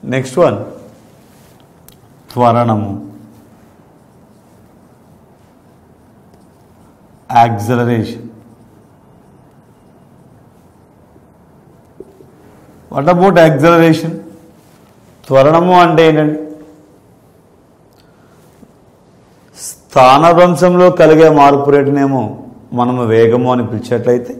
Next one త్వరణము acceleration what about acceleration త్వరణము అంటే ఏంటండి స్థానభ్రంశంలో కలిగే మార్పు రేటునేమో మనము వేగము అని పిలిచేట్లయితే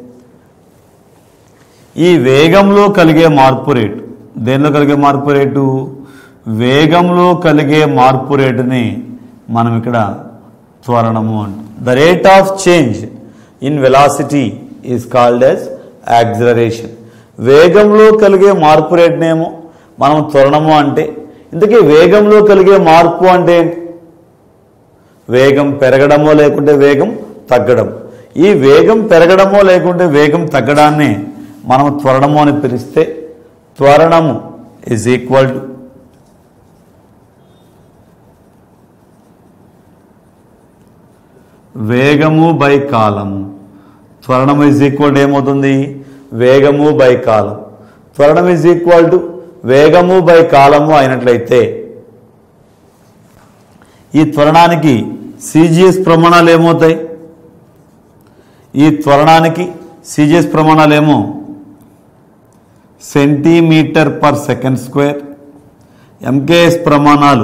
ఈ వేగంలో కలిగే మార్పు రేటు దేనిలో కలిగే మార్పు రేటు వేగంలో కలిగే మార్పు రేటుని మనం ఇక్కడ త్వరణము అంటాం the rate of change in velocity is called as acceleration వేగంలో కలిగే మార్పు రేటునేమో మనం త్వరణము అంటే ఇంతకీ వేగంలో కలిగే మార్పు అంటే ఏంటి వేగం పెరగడమో లేకుంటే వేగం తగ్గడం ఈ వేగం పెరగడమో లేకుంటే వేగం తగ్గడాన్ని మనం త్వరణము అని పిలిస్తే త్వరణము ఇజ్ ఈక్వల్ టు వేగము బై కాలము త్వరణం ఇజ్ ఈక్వల్ టు ఏమవుతుంది వేగము బై కాలం త్వరణం ఇజ్ ఈక్వల్ టు వేగము బై కాలము అయినట్లయితే ఈ త్వరణానికి సిజిఎస్ ప్రమాణాలు ఏమవుతాయి ఈ త్వరణానికి సిజిఎస్ ప్రమాణాలు ఏమో centimetre per second square MKS ప్రమాణాలు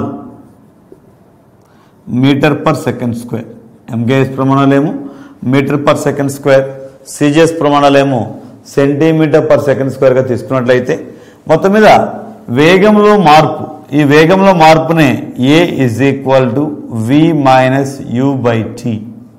metre per second square MKS ప్రమాణాలేమో metre per second square CGS ప్రమాణాలేమో సెంటీమీటర్ పర్ సెకండ్ స్క్వేర్గా తీసుకున్నట్లయితే మొత్తం మీద వేగంలో మార్పు ఈ వేగంలో మార్పునే A is equal to v minus u by t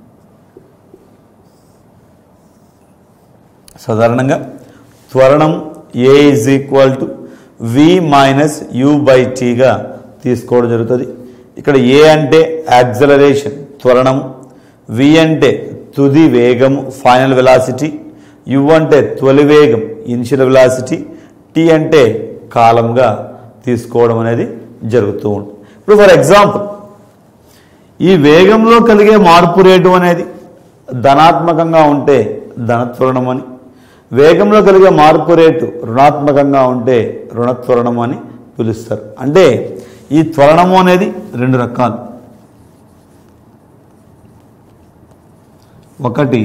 సాధారణంగా త్వరణం A is equal to v minus u by టీగా తీసుకోవడం జరుగుతుంది ఇక్కడ ఏ అంటే యాక్సలరేషన్ త్వరణం వి అంటే తుది వేగము ఫైనల్ వెలాసిటీ యు అంటే తొలి వేగం ఇనిషియల్ వెలాసిటీ టీ అంటే కాలంగా తీసుకోవడం అనేది జరుగుతూ ఉంటుంది ఇప్పుడు ఫర్ ఎగ్జాంపుల్ ఈ వేగంలో కలిగే మార్పు రేటు అనేది ధనాత్మకంగా ఉంటే ధనత్వరణం అని వేగంలో కలిగే మార్పు రేటు రుణాత్మకంగా ఉంటే రుణత్వరణం అని పిలుస్తారు అంటే ఈ త్వరణము అనేది రెండు రకాలు ఒకటి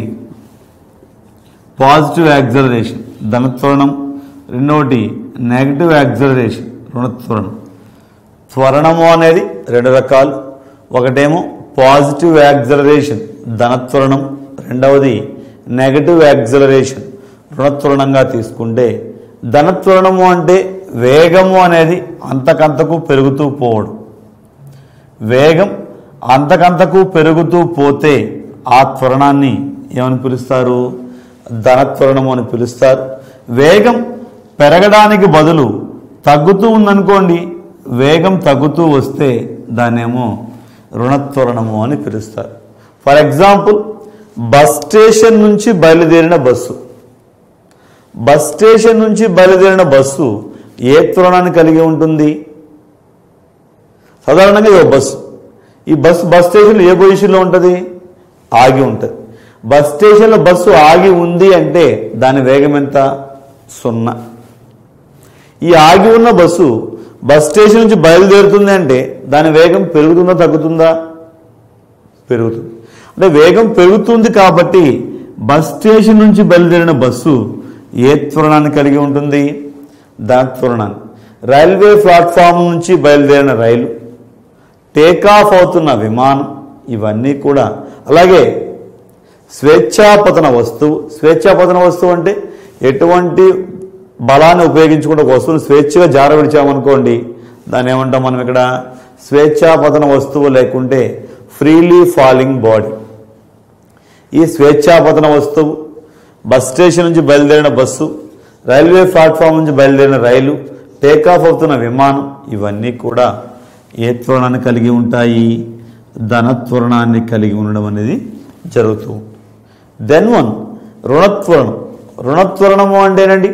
పాజిటివ్ యాక్సలరేషన్ ధనత్వరణం రెండవటి నెగటివ్ యాక్సలరేషన్ రుణత్వరణం త్వరణము అనేది రెండు రకాలు ఒకటేమో పాజిటివ్ యాక్సలరేషన్ ధనత్వరణం రెండవది నెగటివ్ యాక్సలరేషన్ రుణత్వరణంగా తీసుకుంటే ధనత్వరణము అంటే వేగము అనేది అంతకంతకు పెరుగుతూ పోవడం వేగం అంతకంతకు పెరుగుతూ పోతే ఆ త్వరణాన్ని ఏమని పిలుస్తారు ధనత్వరణము అని పిలుస్తారు వేగం పెరగడానికి బదులు తగ్గుతూ ఉందనుకోండి వేగం తగ్గుతూ వస్తే దాన్నేమో రుణత్వరణము అని పిలుస్తారు ఫర్ ఎగ్జాంపుల్ బస్ స్టేషన్ నుంచి బయలుదేరిన బస్సు బస్ స్టేషన్ నుంచి బయలుదేరిన బస్సు ఏ త్వరణాన్ని కలిగి ఉంటుంది సాధారణంగా ఇది ఒక బస్సు ఈ బస్సు బస్ స్టేషన్లో ఏ పొజిషన్లో ఉంటుంది ఆగి ఉంటుంది బస్ స్టేషన్లో బస్సు ఆగి ఉంది అంటే దాని వేగం ఎంత సున్నా ఈ ఆగి ఉన్న బస్సు బస్ స్టేషన్ నుంచి బయలుదేరుతుంది అంటే దాని వేగం పెరుగుతుందా తగ్గుతుందా పెరుగుతుంది అంటే వేగం పెరుగుతుంది కాబట్టి బస్ స్టేషన్ నుంచి బయలుదేరిన బస్సు ఏ త్వరణాన్ని కలిగి ఉంటుంది దాని త్వరణాన్ని రైల్వే ప్లాట్ఫామ్ నుంచి బయలుదేరిన రైలు టేకాఫ్ అవుతున్న విమానం ఇవన్నీ కూడా అలాగే స్వేచ్ఛాపతన వస్తువు స్వేచ్ఛాపతన వస్తువు అంటే ఎటువంటి బలాన్ని ఉపయోగించుకుంటే ఒక వస్తువును స్వేచ్ఛగా జారవిడిచామనుకోండి దాన్ని ఏమంటాం మనం ఇక్కడ స్వేచ్ఛాపతన వస్తువు లేకుంటే ఫ్రీలీ ఫాలింగ్ బాడీ ఈ స్వేచ్ఛాపతన వస్తువు బస్ స్టేషన్ నుంచి బయలుదేరిన బస్సు రైల్వే ప్లాట్ఫామ్ నుంచి బయలుదేరిన రైలు టేకాఫ్ అవుతున్న విమానం ఇవన్నీ కూడా ఏ త్వరణాన్ని కలిగి ఉంటాయి ధనత్వరణాన్ని కలిగి ఉండడం అనేది జరుగుతూ ఉంటుంది దెన్ వన్ రుణత్వరణం రుణత్వరణము అంటేనండి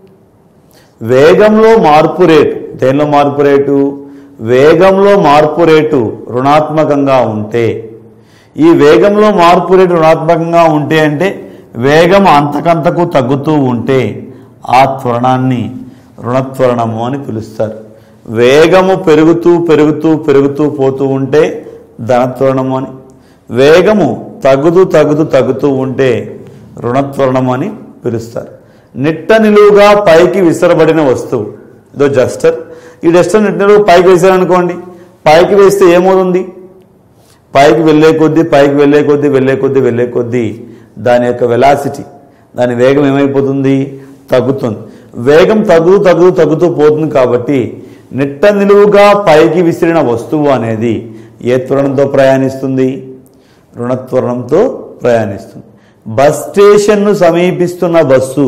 వేగంలో మార్పు రేటు దేనిలో మార్పు రేటు వేగంలో మార్పు రేటు రుణాత్మకంగా ఉంటే ఈ వేగంలో మార్పు రేటు రుణాత్మకంగా ఉంటే అంటే వేగం అంతకంతకు తగ్గుతూ ఉంటే ఆ త్వరణాన్ని రుణత్వరణము అని పిలుస్తారు వేగము పెరుగుతూ పెరుగుతూ పెరుగుతూ పోతూ ఉంటే ధనత్వరణము అని వేగము తగ్గుతూ తగ్గుతూ తగ్గుతూ ఉంటే రుణత్వరణము అని పిలుస్తారు నిట్ట నిలువుగా పైకి విసరబడిన వస్తువు ఇదో జస్టర్ ఈ డస్టర్ నిట్ట నిలువు పైకి వేసారనుకోండి పైకి వేస్తే ఏమవుతుంది పైకి వెళ్ళే కొద్దీ పైకి వెళ్ళే కొద్దీ వెళ్ళే కొద్దీ వెళ్ళే కొద్దీ దాని యొక్క వెలాసిటీ దాని వేగం ఏమైపోతుంది తగ్గుతుంది వేగం తగ్గుతూ తగ్గుతూ తగ్గుతూ పోతుంది కాబట్టి నిట్ట నిలువుగా పైకి విసిరిన వస్తువు అనేది ఏ త్వరణంతో ప్రయాణిస్తుంది రుణత్వరణంతో ప్రయాణిస్తుంది బస్ స్టేషన్ను సమీపిస్తున్న బస్సు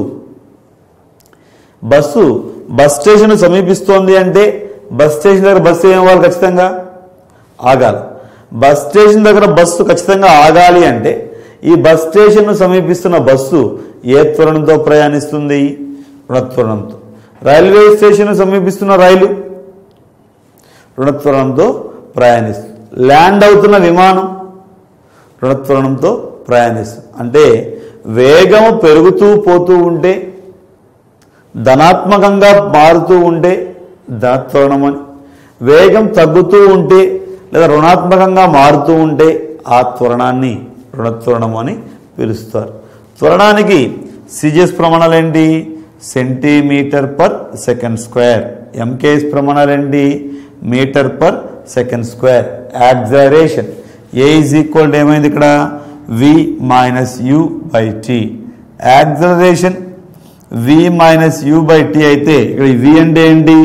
బస్సు బస్ స్టేషన్ సమీపిస్తోంది అంటే బస్ స్టేషన్ దగ్గర బస్సు ఏమవ్వాలి ఖచ్చితంగా ఆగాలి బస్ స్టేషన్ దగ్గర బస్సు ఖచ్చితంగా ఆగాలి అంటే ఈ బస్ స్టేషన్ను సమీపిస్తున్న బస్సు ఏ త్వరణంతో ప్రయాణిస్తుంది రుణత్వరణంతో రైల్వే స్టేషన్ సమీపిస్తున్న రైలు రుణత్వరణంతో ప్రయాణిస్తుంది ల్యాండ్ అవుతున్న విమానం రుణత్వరణంతో ప్రయాణిస్తుంది అంటే వేగము పెరుగుతూ పోతూ ఉంటే ధనాత్మకంగా మారుతూ ఉంటే ధనత్వరణం అని వేగం తగ్గుతూ ఉంటే లేదా రుణాత్మకంగా మారుతూ ఉంటే ఆ త్వరణాన్ని రుణత్వరణం అని పిలుస్తారు త్వరణానికి సిజిఎస్ ప్రమాణాలు ఏంటి centimetre per second square MKS ప్రమాణాలు ఏంటి metre per second square acceleration A is equal ఏమైంది ఇక్కడ v minus u by t acceleration v minus u by t అయితే ఇక్కడ వి అంటే ఏంటి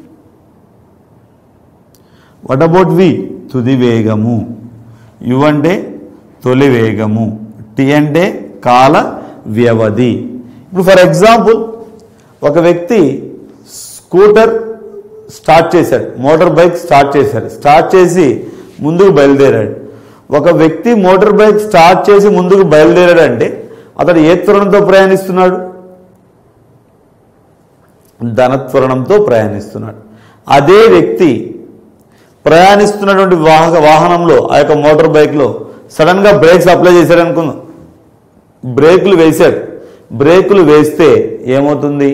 వాట్ అబౌట్ వి తుది వేగము యు అంటే తొలి వేగము టీ అంటే కాల వ్యవధి ఇప్పుడు ఫర్ ఎగ్జాంపుల్ ఒక వ్యక్తి స్కూటర్ స్టార్ట్ చేశాడు మోటార్ బైక్ స్టార్ట్ చేశాడు స్టార్ట్ చేసి ముందుకు బయలుదేరాడు ఒక వ్యక్తి మోటార్ బైక్ స్టార్ట్ చేసి ముందుకు బయలుదేరాడు అంటే అతడు ఏ త్వరణంతో ప్రయాణిస్తున్నాడు ధనత్వరణంతో ప్రయాణిస్తున్నాడు అదే వ్యక్తి ప్రయాణిస్తున్నటువంటి వాహక వాహనంలో ఆ యొక్క మోటార్ బైక్లో సడన్గా బ్రేక్స్ అప్లై చేశాడు అనుకుందాం బ్రేకులు వేశాడు బ్రేకులు వేస్తే ఏమవుతుంది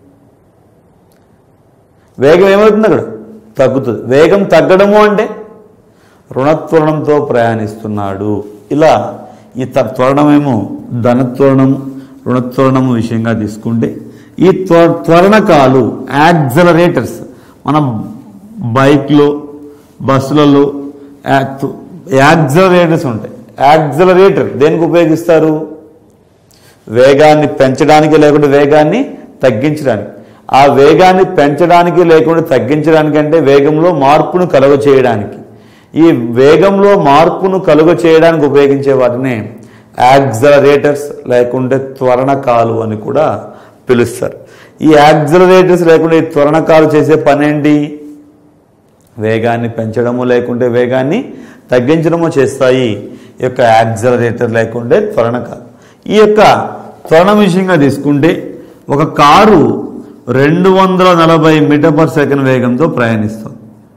వేగం ఏమవుతుంది అక్కడ తగ్గుతుంది వేగం తగ్గడము అంటే రుణత్వరణంతో ప్రయాణిస్తున్నాడు ఇలా ఈ త- త్వరణమేమో ధనత్వరణం రుణత్వరణము విషయంగా తీసుకుంటే ఈ త్వ త్వరణకాలు యాక్సలరేటర్స్ మన బైక్లో బస్సులలో యాక్సలరేటర్స్ ఉంటాయి యాక్సలరేటర్ దేనికి ఉపయోగిస్తారు వేగాన్ని పెంచడానికి లేకుంటే వేగాన్ని తగ్గించడానికి ఆ వేగాన్ని పెంచడానికి లేకుంటే తగ్గించడానికి అంటే వేగంలో మార్పును కలుగ చేయడానికి ఈ వేగంలో మార్పును కలుగ చేయడానికి ఉపయోగించే వాటిని యాక్సలరేటర్స్ లేకుంటే త్వరణకాలు అని కూడా పిలుస్తారు ఈ యాక్సలరేటర్స్ లేకుంటే ఈ త్వరణకాలు చేసే పని ఏంటి వేగాన్ని పెంచడము లేకుంటే వేగాన్ని తగ్గించడము చేస్తాయి ఈ యొక్క యాక్సలరేటర్ లేకుంటే త్వరణకాలు ఈ యొక్క త్వరణం విషయంగా తీసుకుంటే ఒక కారు రెండు వందల నలభై మీటర్ పర్ సెకండ్ వేగంతో ప్రయాణిస్తుంది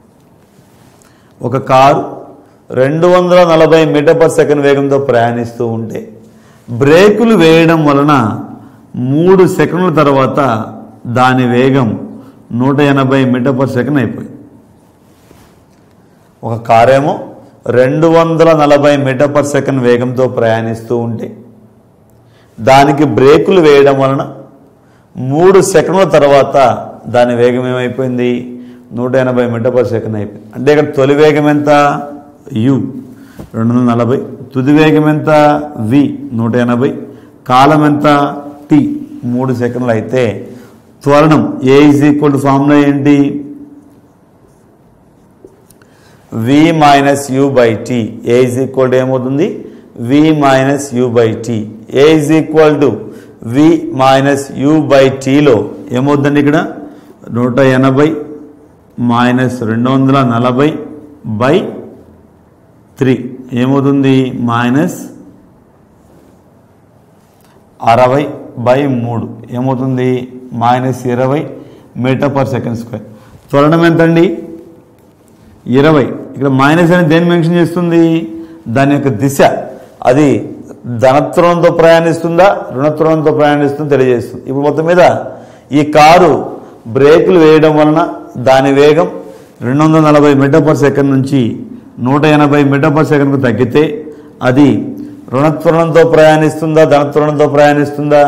ఒక కారు రెండు వందల నలభై మీటర్ పర్ సెకండ్ వేగంతో ప్రయాణిస్తూ ఉంటే బ్రేకులు వేయడం వలన మూడు సెకండ్ల తర్వాత దాని వేగం నూట ఎనభై మీటర్ పర్ సెకండ్ అయిపోయింది ఒక కారేమో రెండు వందల నలభై మీటర్ పర్ సెకండ్ వేగంతో ప్రయాణిస్తూ ఉంటే దానికి బ్రేకులు వేయడం వలన మూడు సెకండ్ల తర్వాత దాని వేగం ఏమైపోయింది నూట ఎనభై మీటర్ పర్ సెకండ్ అయిపోయింది అంటే ఇక్కడ తొలి వేగం ఎంత యు రెండు వందల నలభై తుది వేగం ఎంత వి నూట ఎనభై కాలం ఎంత టి మూడు సెకండ్లు అయితే త్వరణం A is equal to formula ఏంటి v minus u by t A is equal to ఏమవుతుంది v minus u by t A is equal to v minus u by టీలో ఏమవుతుందండి ఇక్కడ నూట ఎనభై మైనస్ రెండు వందల నలభై బై త్రీ ఏమవుతుంది మైనస్ అరవై బై మూడు ఏమవుతుంది మైనస్ ఇరవై మీటర్ పర్ సెకండ్ స్క్వేర్ త్వరణం ఎంతండి ఇరవై ఇక్కడ మైనస్ అని దేన్ని మెన్షన్ చేస్తుంది దాని యొక్క దిశ అది ధనత్వరంతో ప్రయాణిస్తుందా రుణత్వరంతో ప్రయాణిస్తుందో తెలియజేస్తుంది ఇప్పుడు మొత్తం మీద ఈ కారు బ్రేకులు వేయడం వలన దాని వేగం రెండు వందల నలభై మీటర్ పర్ సెకండ్ నుంచి నూట ఎనభై మీటర్ పర్ సెకండ్కు తగ్గితే అది రుణత్వరణంతో ప్రయాణిస్తుందా ధనత్వరణంతో ప్రయాణిస్తుందా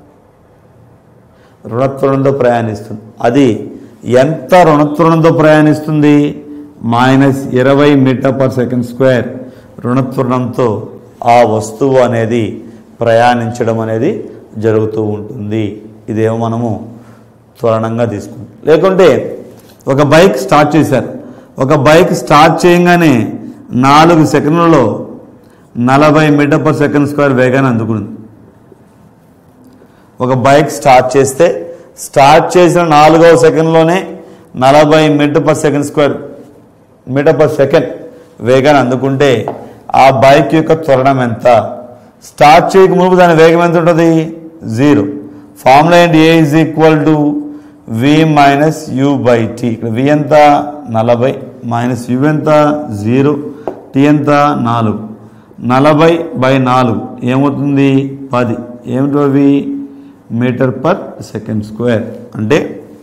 రుణత్వరణంతో ప్రయాణిస్తుంది అది ఎంత రుణత్వరణంతో ప్రయాణిస్తుంది మైనస్ ఇరవై మీటర్ పర్ సెకండ్ స్క్వేర్ రుణత్వరణంతో ఆ వస్తువు అనేది ప్రయాణించడం అనేది జరుగుతూ ఉంటుంది ఇదేమో మనము త్వరణంగా తీసుకుంటాం లేకుంటే ఒక బైక్ స్టార్ట్ చేశారు ఒక బైక్ స్టార్ట్ చేయగానే నాలుగు సెకండ్లలో నలభై మీటర్ పర్ సెకండ్ స్క్వేర్ వేగాన్ని అందుకుంది ఒక బైక్ స్టార్ట్ చేస్తే స్టార్ట్ చేసిన నాలుగవ సెకండ్లోనే నలభై metre per second square metre per second వేగాన్ని అందుకుంటే ఆ బైక్ యొక్క త్వరణం ఎంత స్టార్ట్ చేయక ముందు దాని వేగం ఎంత ఉంటుంది జీరో ఫార్ములా ఏంటి A is equal to v minus u by t ఇక్కడ వి ఎంత నలభై మైనస్ యు ఎంత జీరో టీ ఎంత నాలుగు నలభై బై నాలుగు ఏమవుతుంది పది ఏమిటి అవి మీటర్ పర్ సెకండ్ స్క్వేర్ అంటే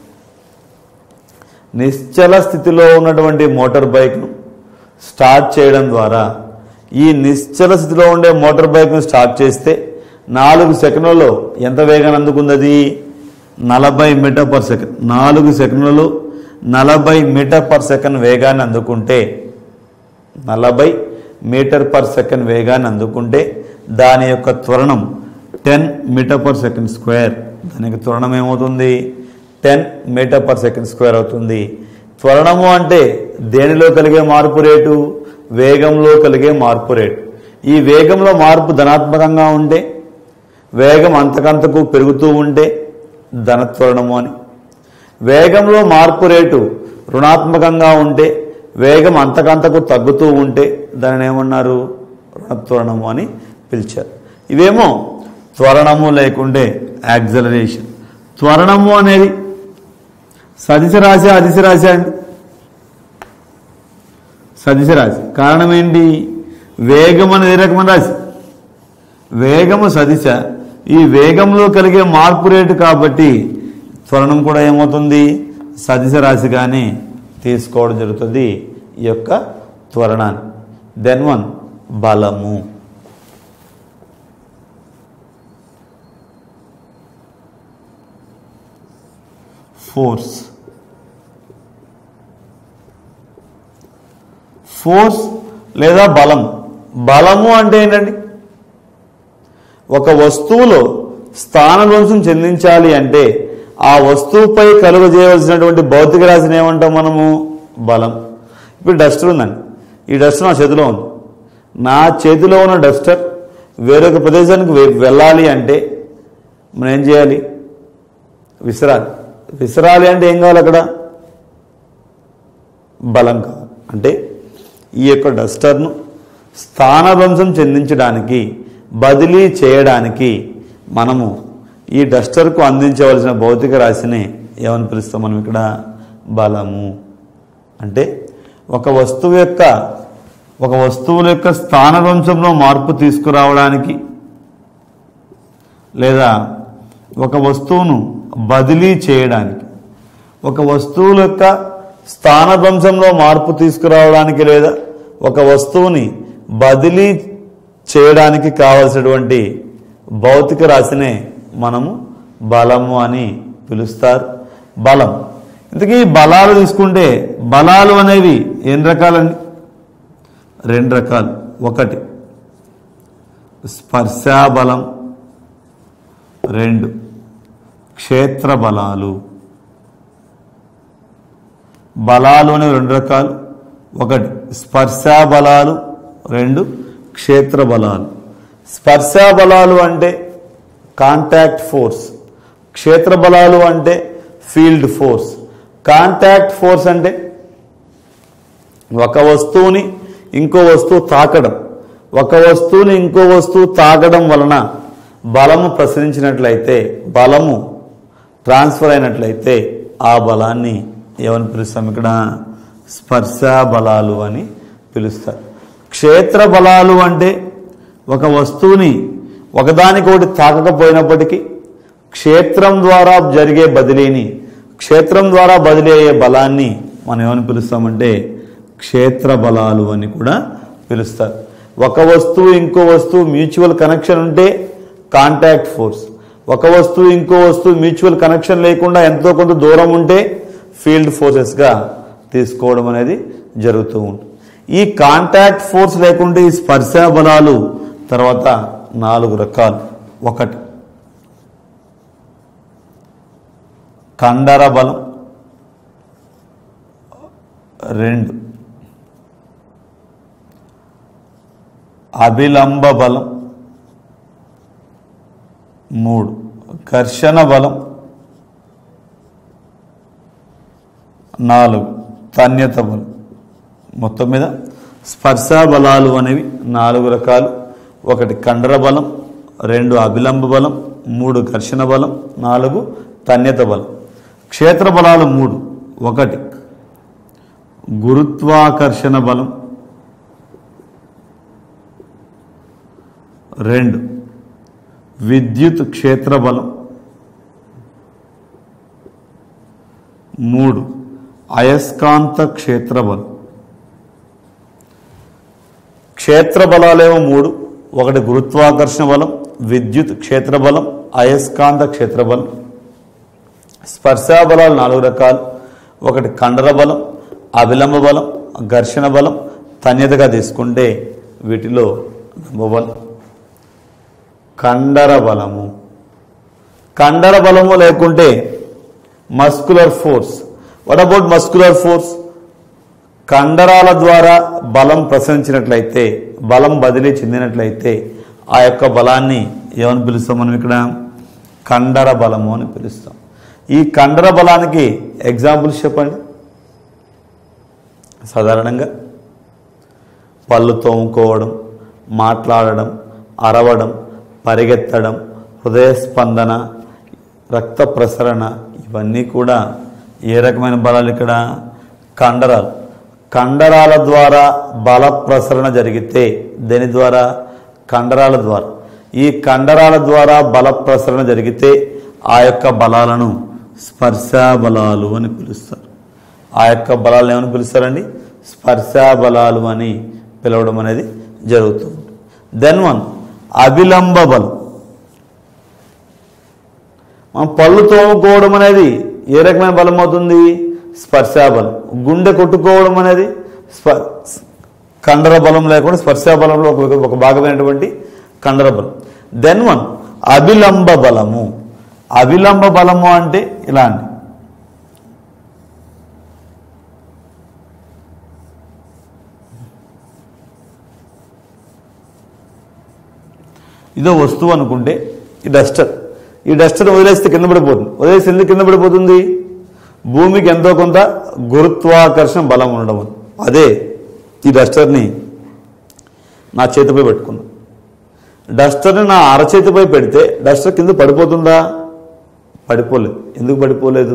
నిశ్చల స్థితిలో ఉన్నటువంటి మోటార్ బైక్ను స్టార్ట్ చేయడం ద్వారా ఈ నిశ్చల స్థితిలో ఉండే మోటార్ బైక్ను స్టార్ట్ చేస్తే నాలుగు సెకండ్లలో ఎంత వేగాన్ని అందుకుంది అది నలభై మీటర్ పర్ సెకండ్ నాలుగు సెకండ్లలో నలభై మీటర్ పర్ సెకండ్ వేగాన్ని అందుకుంటే నలభై మీటర్ పర్ సెకండ్ వేగాన్ని అందుకుంటే దాని యొక్క త్వరణం ten metre per second square దానికి త్వరణం ఏమవుతుంది ten metre per second square అవుతుంది త్వరణము అంటే దేనిలో కలిగే మార్పు రేటు వేగంలో కలిగే మార్పు రేటు ఈ వేగంలో మార్పు ధనాత్మకంగా ఉంటే వేగం అంతకంతకు పెరుగుతూ ఉంటే ధనత్వరణము అని వేగంలో మార్పు రేటు రుణాత్మకంగా ఉంటే వేగం అంతకంతకు తగ్గుతూ ఉంటే దానిని ఏమన్నారు రుణత్వరణము అని పిలిచారు ఇవేమో త్వరణము లేకుంటే యాక్సలరేషన్ త్వరణము అనేది సదిశ రాశి అదిశ రాశి అండి సదిశ రాశి కారణం ఏంటి వేగం అనేది ఏ రకమైన రాశి వేగము సదిశ ఈ వేగంలో కలిగే మార్పు రేటు కాబట్టి త్వరణం కూడా ఏమవుతుంది సదిశ రాశిగానే తీసుకోవడం జరుగుతుంది ఈ యొక్క త్వరణాన్ని దెన్ వన్ బలము ఫోర్స్ ఫోర్స్ లేదా బలం బలము అంటే ఏంటండి ఒక వస్తువులో స్థానభ్రంశం చెందించాలి అంటే ఆ వస్తువుపై కలుగజేయవలసినటువంటి భౌతిక రాశిని ఏమంటాం మనము బలం ఇప్పుడు డస్టర్ ఉందండి ఈ డస్టర్ నా చేతిలో ఉంది నా చేతిలో ఉన్న డస్టర్ వేరొక ప్రదేశానికి వె- వెళ్ళాలి అంటే మనం ఏం చేయాలి విసరాలి విసరాలి అంటే ఏం కావాలి అక్కడ బలం కావాలి అంటే ఈ యొక్క డస్టర్ను స్థానభ్రంశం చెందించడానికి బదిలీ చేయడానికి మనము ఈ డస్టర్కు అందించవలసిన భౌతిక రాశిని ఏమని పిలుస్తాం మనం ఇక్కడ బలము అంటే ఒక వస్తువు యొక్క ఒక వస్తువుల యొక్క స్థానభ్రంశంలో మార్పు తీసుకురావడానికి లేదా ఒక వస్తువును బదిలీ చేయడానికి ఒక వస్తువుల యొక్క స్థానభ్రంశంలో మార్పు తీసుకురావడానికి లేదా ఒక వస్తువుని బదిలీ చేయడానికి కావలసినటువంటి భౌతిక రాశినే మనము బలము అని పిలుస్తారు బలం ఇంతకీ బలాలు తీసుకుంటే బలాలు అనేవి ఎన్ని రకాలండి రెండు రకాలు ఒకటి స్పర్శా బలం రెండు క్షేత్ర బలాలు బలాలు అనేవి రెండు రకాలు ఒకటి స్పర్శా బలాలు రెండు క్షేత్ర బలాలు స్పర్శా బలాలు అంటే కాంటాక్ట్ ఫోర్స్ క్షేత్ర బలాలు అంటే ఫీల్డ్ ఫోర్స్ కాంటాక్ట్ ఫోర్స్ అంటే ఒక వస్తువుని ఇంకో వస్తువు తాకడం ఒక వస్తువుని ఇంకో వస్తువు తాకడం వలన బలము ప్రసరించినట్లయితే బలము ట్రాన్స్ఫర్ అయినట్లయితే ఆ బలాన్ని ఏమని పిలుస్తాం ఇక్కడ స్పర్శ బలాలు అని పిలుస్తారు క్షేత్ర బలాలు అంటే ఒక వస్తువుని ఒకదానికొకటి తాకకపోయినప్పటికీ క్షేత్రం ద్వారా జరిగే బదిలీని క్షేత్రం ద్వారా బదిలీ అయ్యే బలాన్ని మనం ఏమని పిలుస్తామంటే క్షేత్ర బలాలు అని కూడా పిలుస్తారు ఒక వస్తువు ఇంకో వస్తువు మ్యూచువల్ కనెక్షన్ ఉంటే కాంటాక్ట్ ఫోర్స్ ఒక వస్తువు ఇంకో వస్తువు మ్యూచువల్ కనెక్షన్ లేకుండా ఎంతో కొంత దూరం ఉంటే ఫీల్డ్ ఫోర్సెస్గా తీసుకోవడం అనేది జరుగుతూ ఉంటుంది ఈ కాంటాక్ట్ ఫోర్స్ లేకుంటే ఈ స్పర్శ బలాలు తర్వాత నాలుగు రకాలు ఒకటి కండర బలం రెండు అభిలంబ బలం మూడు ఘర్షణ బలం నాలుగు తన్యత బలం మొత్తం మీద స్పర్శ బలాలు అనేవి నాలుగు రకాలు ఒకటి కండర బలం రెండు అభిలంబ బలం మూడు ఘర్షణ బలం నాలుగు తన్యత బలం క్షేత్ర బలాలు మూడు ఒకటి గురుత్వాకర్షణ బలం రెండు విద్యుత్ క్షేత్ర బలం మూడు అయస్కాంత క్షేత్ర బలం క్షేత్ర బలాలేమో మూడు ఒకటి గురుత్వాకర్షణ బలం విద్యుత్ క్షేత్ర బలం అయస్కాంత క్షేత్ర బలం స్పర్శా బలాలు నాలుగు రకాలు ఒకటి కండర బలం అభిలంబ బలం ఘర్షణ బలం తన్యతగా తీసుకుంటే వీటిలో లంబ బలం కండర బలము కండర బలము లేకుంటే muscular force what about muscular force కండరాల ద్వారా బలం ప్రసరించినట్లయితే బలం బదిలీ చెందినట్లయితే ఆ యొక్క బలాన్ని ఏమని పిలుస్తాం మనం ఇక్కడ కండర బలము అని పిలుస్తాం ఈ కండర బలానికి ఎగ్జాంపుల్స్ చెప్పండి సాధారణంగా పళ్ళు తోముకోవడం మాట్లాడడం అరవడం పరిగెత్తడం హృదయ స్పందన రక్త ప్రసరణ ఇవన్నీ కూడా ఏ రకమైన బలాలు ఇక్కడ కండరాలు కండరాల ద్వారా బల ప్రసరణ జరిగితే దేని ద్వారా కండరాల ద్వారా ఈ కండరాల ద్వారా బల ప్రసరణ జరిగితే ఆ యొక్క బలాలను స్పర్శా బలాలు అని పిలుస్తారు ఆ యొక్క బలాలను ఏమని పిలుస్తారండి స్పర్శా బలాలు అని పిలవడం అనేది జరుగుతుంది దెన్ వన్ అభిలంబ బలం మనం పళ్ళు తోముకోవడం అనేది ఏ రకమైన బలం అవుతుంది స్పర్శా బలం గుండె కొట్టుకోవడం అనేది స్ప కండర బలం లేకుండా స్పర్శా బలంలో ఒక ఒక భాగమైనటువంటి కండర బలం దెన్ వన్ అభిలంబ బలము అభిలంబ బలము అంటే ఇలా అండి ఇదో వస్తువు అనుకుంటే ఈ డస్టర్ ఈ డస్టర్ వదిలేస్తే కింద పడిపోతుంది వదిలేస్తే ఎందుకు కింద పడిపోతుంది భూమికి ఎంతో కొంత గురుత్వాకర్షణ బలం ఉండడం వల్ల. అదే ఈ డస్టర్ని నా చేతిపై పెట్టుకున్నా డస్టర్ని నా అరచేతిపై పెడితే డస్టర్ కింద పడిపోతుందా పడిపోలేదు ఎందుకు పడిపోలేదు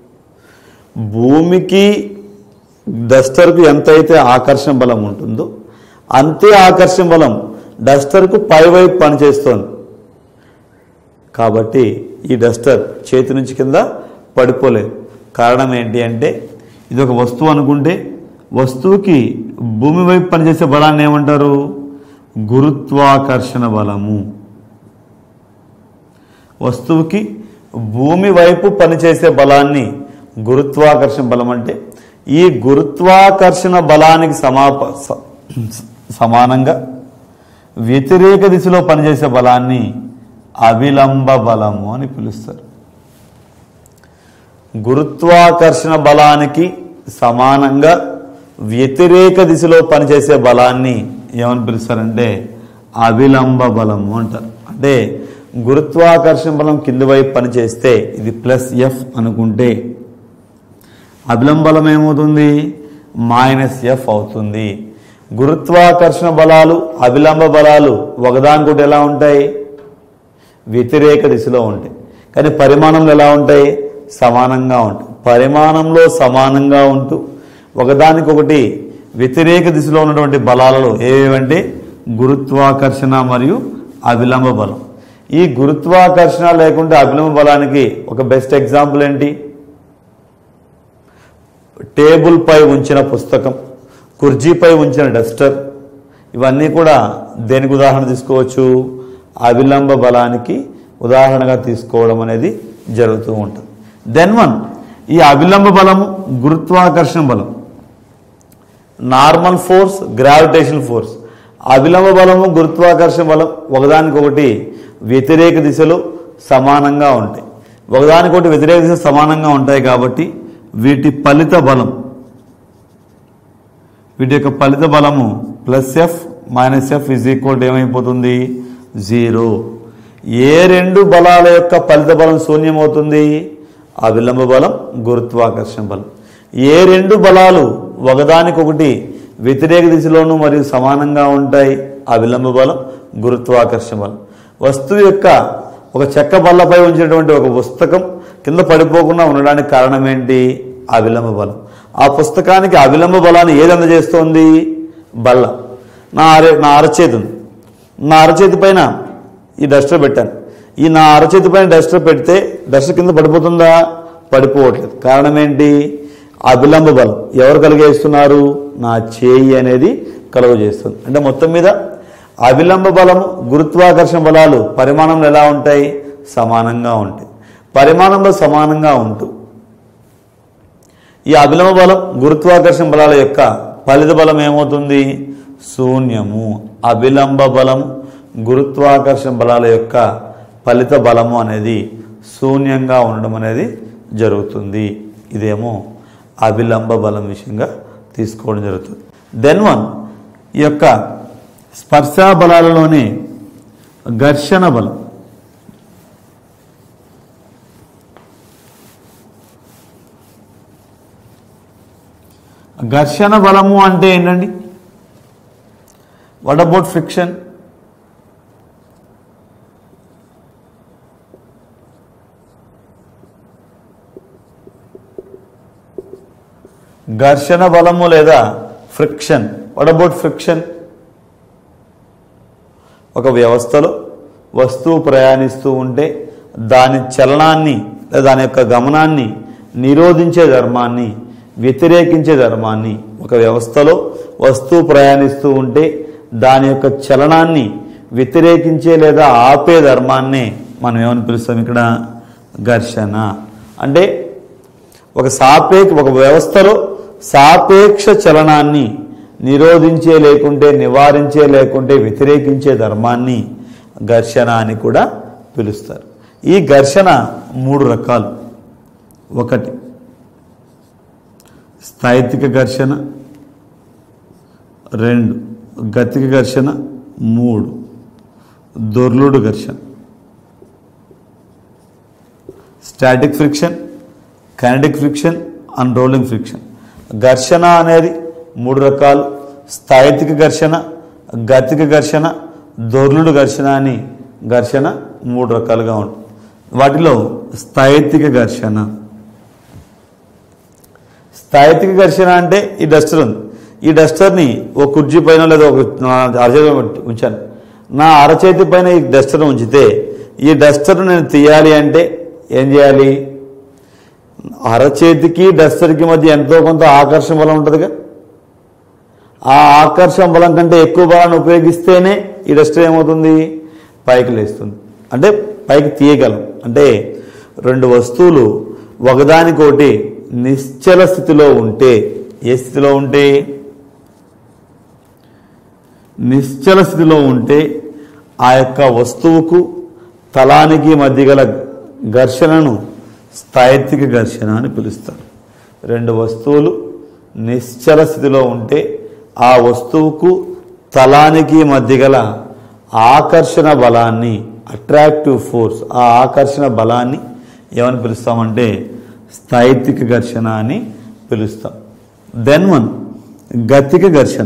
భూమికి డస్టర్కు ఎంతైతే ఆకర్షణ బలం ఉంటుందో అంతే ఆకర్షణ బలం డస్టర్కు పైవైపు పనిచేస్తోంది కాబట్టి ఈ డస్టర్ చేతి నుంచి కింద పడిపోలేదు కారణం ఏంటి అంటే ఇది ఒక వస్తువు అనుకుంటే వస్తువుకి భూమి వైపు పనిచేసే బలాన్ని ఏమంటారు గురుత్వాకర్షణ బలము వస్తువుకి భూమి వైపు పనిచేసే బలాన్ని గురుత్వాకర్షణ బలం అంటే ఈ గురుత్వాకర్షణ బలానికి సమాప స- సమానంగా వ్యతిరేక దిశలో పనిచేసే బలాన్ని అవిలంబ బలము అని పిలుస్తారు గురుత్వాకర్షణ బలానికి సమానంగా వ్యతిరేక దిశలో పనిచేసే బలాన్ని ఏమని పిలుస్తారంటే అవిలంబ బలము అంటారు అంటే గురుత్వాకర్షణ బలం కింది వైపు పనిచేస్తే ఇది ప్లస్ ఎఫ్ అనుకుంటే అభిలంబ బలం ఏమవుతుంది మైనస్ ఎఫ్ అవుతుంది గురుత్వాకర్షణ బలాలు అభిలంబ బలాలు ఒకదానికొకటి ఎలా ఉంటాయి వ్యతిరేక దిశలో ఉంటాయి కానీ పరిమాణంలో ఎలా ఉంటాయి సమానంగా ఉంటాయి పరిమాణంలో సమానంగా ఉంటూ ఒకదానికొకటి వ్యతిరేక దిశలో ఉన్నటువంటి బలాలలో ఏవేవంటే గురుత్వాకర్షణ మరియు అభిలంబ బలం ఈ గురుత్వాకర్షణ లేకుంటే అభిలంబ బలానికి ఒక బెస్ట్ ఎగ్జాంపుల్ ఏంటి టేబుల్పై ఉంచిన పుస్తకం కుర్చీపై ఉంచిన డస్టర్ ఇవన్నీ కూడా దేనికి ఉదాహరణ తీసుకోవచ్చు అవిలంబ బలానికి ఉదాహరణగా తీసుకోవడం అనేది జరుగుతూ ఉంటుంది దెన్ వన్ ఈ అవిలంబ బలము గురుత్వాకర్షణ బలం నార్మల్ ఫోర్స్ గ్రావిటేషన్ ఫోర్స్ అవిలంబ బలము గురుత్వాకర్షణ బలం ఒకదానికొకటి వ్యతిరేక దిశలో సమానంగా ఉంటాయి ఒకదానికొకటి వ్యతిరేక దిశ సమానంగా ఉంటాయి కాబట్టి వీటి ఫలిత బలం వీటి యొక్క ఫలిత బలము plus f minus f is equal ఏమైపోతుంది జీరో ఏ రెండు బలాల యొక్క ఫలిత బలం శూన్యమవుతుంది అవిలంబ బలం గురుత్వాకర్షణ బలం ఏ రెండు బలాలు ఒకదానికొకటి వ్యతిరేక దిశలోనూ మరియు సమానంగా ఉంటాయి అవిలంబ బలం గురుత్వాకర్షణ బలం వస్తువు యొక్క ఒక చెక్క బల్లపై ఉంచినటువంటి ఒక పుస్తకం కింద పడిపోకుండా ఉండడానికి కారణం ఏంటి అవిలంబ బలం ఆ పుస్తకానికి అవిలంబ బలాన్ని ఏది అందజేస్తోంది బల్ల నా అర నా అరచేతి ఉంది నా అరచేతి పైన ఈ డస్టర్ పెట్టాను ఈ నా అరచేతి పైన డస్టర్ పెడితే డస్టర్ కింద పడిపోతుందా పడిపోవట్లేదు కారణం ఏంటి అవిలంబ బలం ఎవరు కలిగేస్తున్నారు నా చేయి అనేది కలుగజేస్తుంది అంటే మొత్తం మీద అవిలంబ బలము గురుత్వాకర్షణ బలాలు పరిమాణంలో ఎలా ఉంటాయి సమానంగా ఉంటాయి పరిమాణంలో సమానంగా ఉంటూ ఈ అభిలమ బలం గురుత్వాకర్షణ బలాల యొక్క ఫలిత బలం ఏమవుతుంది శూన్యము అభిలంబ బలం గురుత్వాకర్షణ బలాల యొక్క ఫలిత బలము అనేది శూన్యంగా ఉండడం అనేది జరుగుతుంది ఇదేమో అభిలంబ బలం విషయంగా తీసుకోవడం జరుగుతుంది దెన్ వన్ ఈ యొక్క స్పర్శా బలాలలోనే ఘర్షణ బలం ఘర్షణ బలము అంటే ఏంటండి వాట్ అబౌట్ ఫ్రిక్షన్ ఘర్షణ బలము లేదా ఫ్రిక్షన్ వాట్ అబౌట్ ఫ్రిక్షన్ ఒక వ్యవస్థలో వస్తువు ప్రయాణిస్తూ ఉంటే దాని చలనాన్ని లేదా దాని యొక్క గమనాన్ని నిరోధించే ధర్మాన్ని వ్యతిరేకించే ధర్మాన్ని ఒక వ్యవస్థలో వస్తువు ప్రయాణిస్తూ ఉంటే దాని యొక్క చలనాన్ని వ్యతిరేకించే లేదా ఆపే ధర్మాన్నే మనం ఏమని పిలుస్తాం ఇక్కడ ఘర్షణ అంటే ఒక సాపేక్ష ఒక వ్యవస్థలో సాపేక్ష చలనాన్ని నిరోధించే లేకుంటే నివారించే లేకుంటే వ్యతిరేకించే ధర్మాన్ని ఘర్షణ అని కూడా పిలుస్తారు ఈ ఘర్షణ మూడు రకాలు ఒకటి స్థాయితిక ఘర్షణ రెండు గతిక ఘర్షణ మూడు దొర్లుడు ఘర్షణ static friction kinetic friction and rolling friction ఘర్షణ అనేది మూడు రకాలు స్థాయితిక ఘర్షణ గతిక ఘర్షణ దొర్లుడు ఘర్షణ అని ఘర్షణ మూడు రకాలుగా ఉంటుంది వాటిలో స్థాయితిక ఘర్షణ స్థాయితిక ఘర్షణ అంటే ఈ డస్టర్ ఉంది ఈ డస్టర్ని ఒక కుర్చీ పైన లేదా ఒక నా అరచేతి ఉంచాను నా అరచేతి పైన ఈ డస్టర్ ఉంచితే ఈ డస్టర్ నేను తీయాలి అంటే ఏం చేయాలి అరచేతికి డస్టర్కి మధ్య ఎంతో కొంత ఆకర్షణ బలం ఉంటుందిగా ఆ ఆకర్షణ బలం కంటే ఎక్కువ బలాన్ని ఉపయోగిస్తేనే ఈ డస్టర్ ఏమవుతుంది పైకి లేస్తుంది అంటే పైకి తీయగలం అంటే రెండు వస్తువులు ఒకదానికొకటి నిశ్చల స్థితిలో ఉంటే ఏ స్థితిలో ఉంటే నిశ్చల స్థితిలో ఉంటే ఆ యొక్క వస్తువుకు తలానికి మధ్య గల ఘర్షణను స్థాయిత్విక ఘర్షణ అని పిలుస్తారు రెండు వస్తువులు నిశ్చల స్థితిలో ఉంటే ఆ వస్తువుకు తలానికి మధ్య గల ఆకర్షణ బలాన్ని అట్రాక్టివ్ ఫోర్స్ ఆ ఆకర్షణ బలాన్ని ఏమని పిలుస్తామంటే స్థాయిత్విక ఘర్షణ అని పిలుస్తాం దెన్ వన్ గతిక ఘర్షణ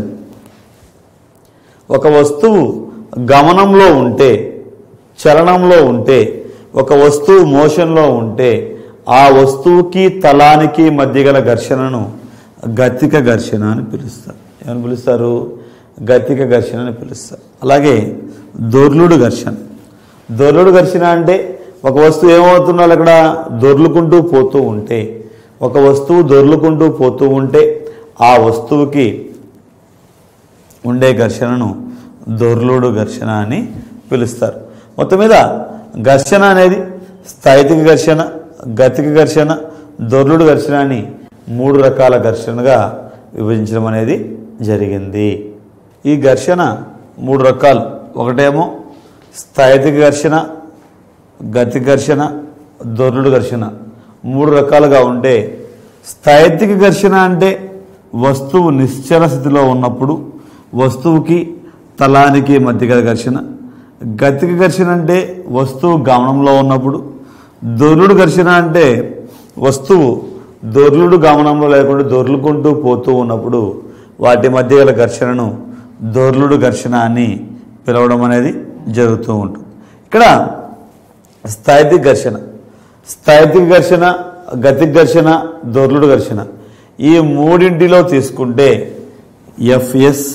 ఒక వస్తువు గమనంలో ఉంటే చలనంలో ఉంటే ఒక వస్తువు మోషన్లో ఉంటే ఆ వస్తువుకి తలానికి మధ్య గల ఘర్షణను గతిక ఘర్షణ అని పిలుస్తారు ఏమని పిలుస్తారు గతిక ఘర్షణ అని పిలుస్తారు అలాగే దొర్లుడు ఘర్షణ దొర్లుడు ఘర్షణ అంటే ఒక వస్తువు ఏమవుతున్నా అక్కడ దొర్లుకుంటూ పోతూ ఉంటే ఒక వస్తువు దొర్లుకుంటూ పోతూ ఉంటే ఆ వస్తువుకి ఉండే ఘర్షణను దొర్లుడు ఘర్షణ అని పిలుస్తారు మొత్తం మీద ఘర్షణ అనేది స్థాయితిక ఘర్షణ గతిక ఘర్షణ దొర్లుడు ఘర్షణ అని మూడు రకాల ఘర్షణగా విభజించడం అనేది జరిగింది ఈ ఘర్షణ మూడు రకాలు ఒకటేమో స్థాయితిక ఘర్షణ గతి ఘర్షణ దొర్లుడు ఘర్షణ మూడు రకాలుగా ఉంటే స్థాయితిక ఘర్షణ అంటే వస్తువు నిశ్చల స్థితిలో ఉన్నప్పుడు వస్తువుకి తలానికి మధ్య గల ఘర్షణ గతిక ఘర్షణ అంటే వస్తువు గమనంలో ఉన్నప్పుడు దొర్లుడు ఘర్షణ అంటే వస్తువు దొర్లుడు గమనంలో లేకుండా దొర్లుకుంటూ పోతూ ఉన్నప్పుడు వాటి మధ్య గల ఘర్షణను దొర్లుడు ఘర్షణ అని పిలవడం అనేది జరుగుతూ ఉంటుంది ఇక్కడ స్థాయితిక ఘర్షణ స్థాయితిక ఘర్షణ గతిక ఘర్షణ దొర్లుడు ఘర్షణ ఈ మూడింటిలో తీసుకుంటే ఎఫ్ఎస్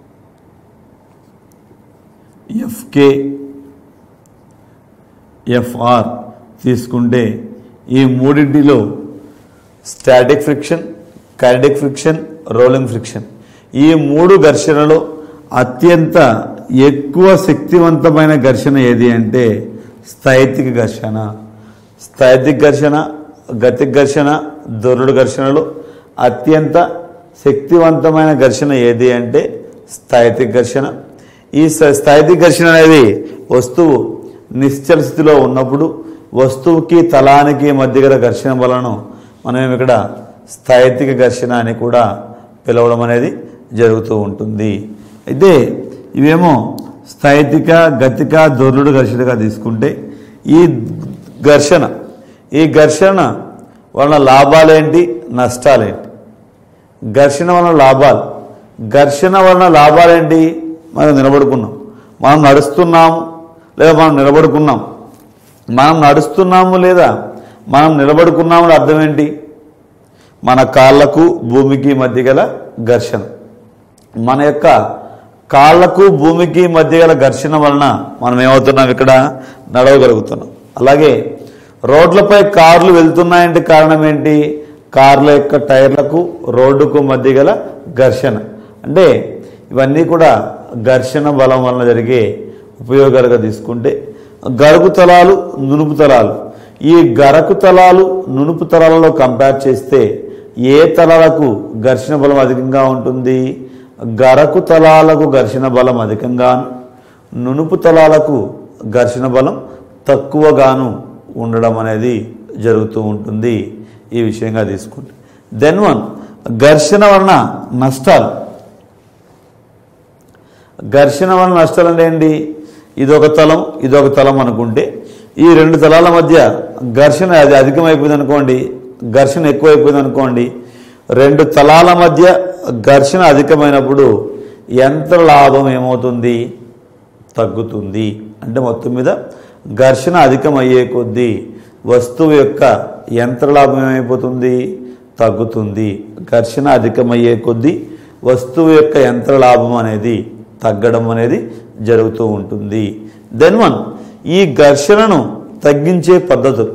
ఎఫ్కే ఎఫ్ఆర్ తీసుకుంటే ఈ మూడింటిలో static friction kinetic friction rolling friction ఈ మూడు ఘర్షణలో అత్యంత ఎక్కువ శక్తివంతమైన ఘర్షణ ఏది అంటే స్థైతిక ఘర్షణ స్థైతిక ఘర్షణ గతిక ఘర్షణ దొరుడు ఘర్షణలో అత్యంత శక్తివంతమైన ఘర్షణ ఏది అంటే స్థైతిక ఘర్షణ ఈ స- స్థైతిక ఘర్షణ అనేది వస్తువు నిశ్చల స్థితిలో ఉన్నప్పుడు వస్తువుకి తలానికి మధ్య గల ఘర్షణ వలన మనం ఇక్కడ స్థైతిక ఘర్షణ అని కూడా పిలవడం అనేది జరుగుతూ ఉంటుంది అయితే ఇవేమో స్థైతిక గతిక దొర్లుడు ఘర్షణగా తీసుకుంటే ఈ ఘర్షణ ఈ ఘర్షణ వలన లాభాలేంటి నష్టాలేంటి ఘర్షణ వలన లాభాలు ఘర్షణ వలన లాభాలేంటి మనం నిలబడుకున్నాం మనం నడుస్తున్నాము లేదా మనం నిలబడుకున్నాం మనం నడుస్తున్నాము లేదా మనం నిలబడుకున్నాము అంటే అర్థం ఏంటి మన కాళ్ళకు భూమికి మధ్య గల ఘర్షణ మన యొక్క కాళ్ళకు భూమికి మధ్య గల ఘర్షణ వలన మనం ఏమవుతున్నాం ఇక్కడ నడవగలుగుతున్నాం అలాగే రోడ్లపై కార్లు వెళ్తున్నాయంటే కారణం ఏంటి కార్ల యొక్క టైర్లకు రోడ్డుకు మధ్య గల ఘర్షణ అంటే ఇవన్నీ కూడా ఘర్షణ బలం వలన జరిగే ఉపయోగాలుగా తీసుకుంటే గరుకు తలాలు నునుపు తలాలు ఈ గరకు తలాలు నునుపు తలాలలో కంపేర్ చేస్తే ఏ తలాలకు ఘర్షణ బలం అధికంగా ఉంటుంది గరకు తలాలకు ఘర్షణ బలం అధికంగాను నునుపు తలాలకు ఘర్షణ బలం తక్కువగాను ఉండడం అనేది జరుగుతూ ఉంటుంది ఈ విషయంగా తీసుకుంటే దెన్ వన్ ఘర్షణ వలన నష్టాలు ఘర్షణ వలన నష్టాలు అంటే ఏంటి ఇదొక తలం ఇదొక తలం అనుకుంటే ఈ రెండు తలాల మధ్య ఘర్షణ అది అధికమైపోయింది అనుకోండి ఘర్షణ ఎక్కువైపోయింది అనుకోండి రెండు తలాల మధ్య ఘర్షణ అధికమైనప్పుడు యంత్ర లాభం ఏమవుతుంది తగ్గుతుంది అంటే మొత్తం మీద ఘర్షణ అధికమయ్యే కొద్దీ వస్తువు యొక్క యంత్ర లాభం ఏమైపోతుంది తగ్గుతుంది ఘర్షణ అధికమయ్యే కొద్దీ వస్తువు యొక్క యంత్ర లాభం అనేది తగ్గడం అనేది జరుగుతూ ఉంటుంది దెన్ వన్ ఈ ఘర్షణను తగ్గించే పద్ధతులు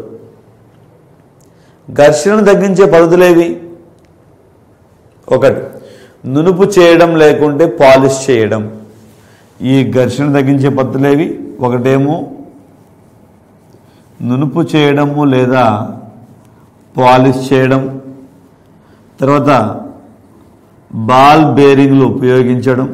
ఘర్షణను తగ్గించే పద్ధతులేవి ఒకటి నునుపు చేయడం లేకుంటే పాలిష్ చేయడం ఈ ఘర్షణ తగ్గించే పద్ధతులేవి ఒకటేమో నునుపు చేయడము లేదా పాలిష్ చేయడం తర్వాత బాల్ బేరింగ్లు ఉపయోగించడం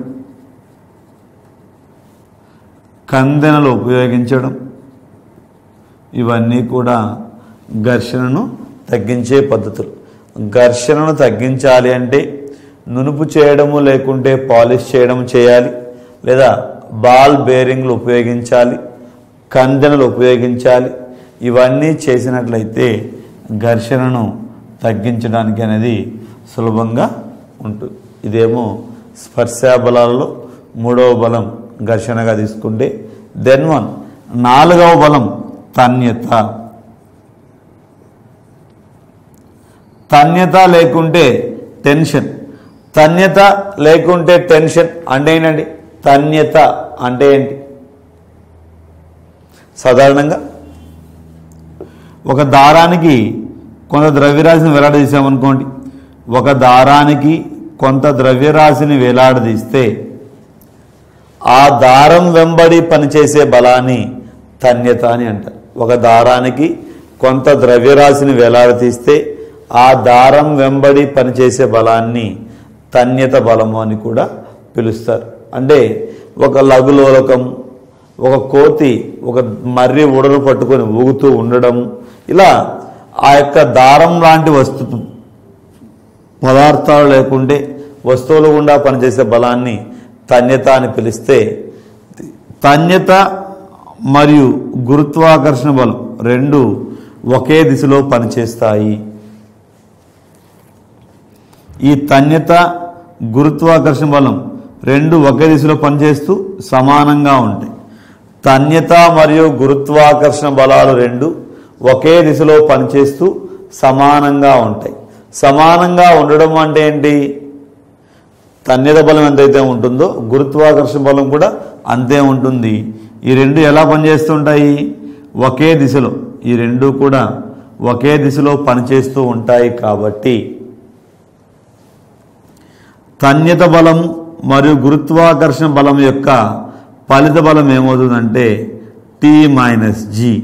కందెనలు ఉపయోగించడం ఇవన్నీ కూడా ఘర్షణను తగ్గించే పద్ధతులు ఘర్షణను తగ్గించాలి అంటే నునుపు చేయడము లేకుంటే పాలిష్ చేయడం చేయాలి లేదా బాల్ బేరింగ్లు ఉపయోగించాలి కందెనలు ఉపయోగించాలి ఇవన్నీ చేసినట్లయితే ఘర్షణను తగ్గించడానికి అనేది సులభంగా ఉంటుంది ఇదేమో స్పర్శా బలాలలో మూడవ బలం ఘర్షణగా తీసుకుంటే దెన్ వన్ నాలుగవ బలం తన్యత తన్యత లేకుంటే టెన్షన్ తన్యత లేకుంటే టెన్షన్ అంటే ఏంటండి తన్యత అంటే ఏంటి సాధారణంగా ఒక దారానికి కొంత ద్రవ్యరాశిని వేలాడదీసామనుకోండి ఒక దారానికి కొంత ద్రవ్యరాశిని వేలాడదీస్తే ఆ దారం వెంబడి పనిచేసే బలాన్ని తన్యత అని అంటారు ఒక దారానికి కొంత ద్రవ్యరాశిని వేలాడదీస్తే ఆ దారం వెంబడి పనిచేసే బలాన్ని తన్యత బలము అని కూడా పిలుస్తారు అంటే ఒక లఘులోలకం ఒక కోతి ఒక మర్రి ఉడలు పట్టుకొని ఊగుతూ ఉండడం ఇలా ఆ యొక్క దారం లాంటి వస్తు పదార్థాలు లేకుంటే వస్తువులు గుండా పనిచేసే బలాన్ని తన్యత అని పిలిస్తే తన్యత మరియు గురుత్వాకర్షణ బలం రెండు ఒకే దిశలో పనిచేస్తాయి ఈ తన్యత గురుత్వాకర్షణ బలం రెండు ఒకే దిశలో పనిచేస్తూ సమానంగా ఉంటాయి తన్యత మరియు గురుత్వాకర్షణ బలాలు రెండు ఒకే దిశలో పనిచేస్తూ సమానంగా ఉంటాయి సమానంగా ఉండడం అంటే ఏంటి తన్యత బలం ఎంతైతే ఉంటుందో గురుత్వాకర్షణ బలం కూడా అంతే ఉంటుంది ఈ రెండు ఎలా పనిచేస్తుంటాయి ఒకే దిశలో ఈ రెండు కూడా ఒకే దిశలో పనిచేస్తూ ఉంటాయి కాబట్టి తన్యత బలం మరియు గురుత్వాకర్షణ బలం యొక్క ఫలిత బలం ఏమవుతుందంటే టీ మైనస్ జీ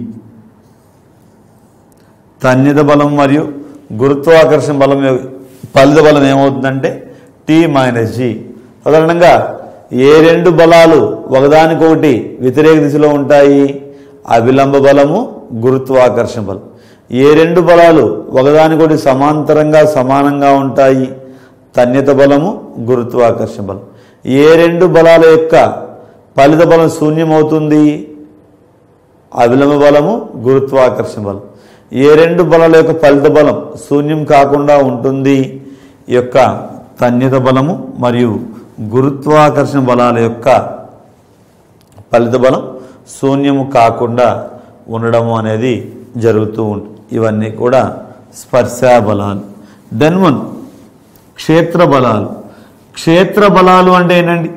తన్యత బలం మరియు గురుత్వాకర్షణ బలం యొక్క ఫలిత బలం ఏమవుతుందంటే టీ మైనస్ జీ సాధారణంగా ఏ రెండు బలాలు ఒకదానికొకటి వ్యతిరేక దిశలో ఉంటాయి అవిలంబ బలము గురుత్వాకర్షణ బలం ఏ రెండు బలాలు ఒకదానికొకటి సమాంతరంగా సమానంగా ఉంటాయి తన్యత బలము గురుత్వాకర్షణ బలం ఏ రెండు బలాల యొక్క ఫలిత బలం శూన్యమవుతుంది అవిలంబ బలము గురుత్వాకర్షణ బలం ఏ రెండు బలాల యొక్క ఫలిత బలం శూన్యం కాకుండా ఉంటుంది ఈ యొక్క తన్యత బలము మరియు గురుత్వాకర్షణ బలాల యొక్క ఫలిత బలం శూన్యము కాకుండా ఉండడము అనేది జరుగుతూ ఉంటుంది ఇవన్నీ కూడా స్పర్శా బలాలు దెన్ వన్ క్షేత్ర బలాలు క్షేత్ర బలాలు అంటే ఏంటండి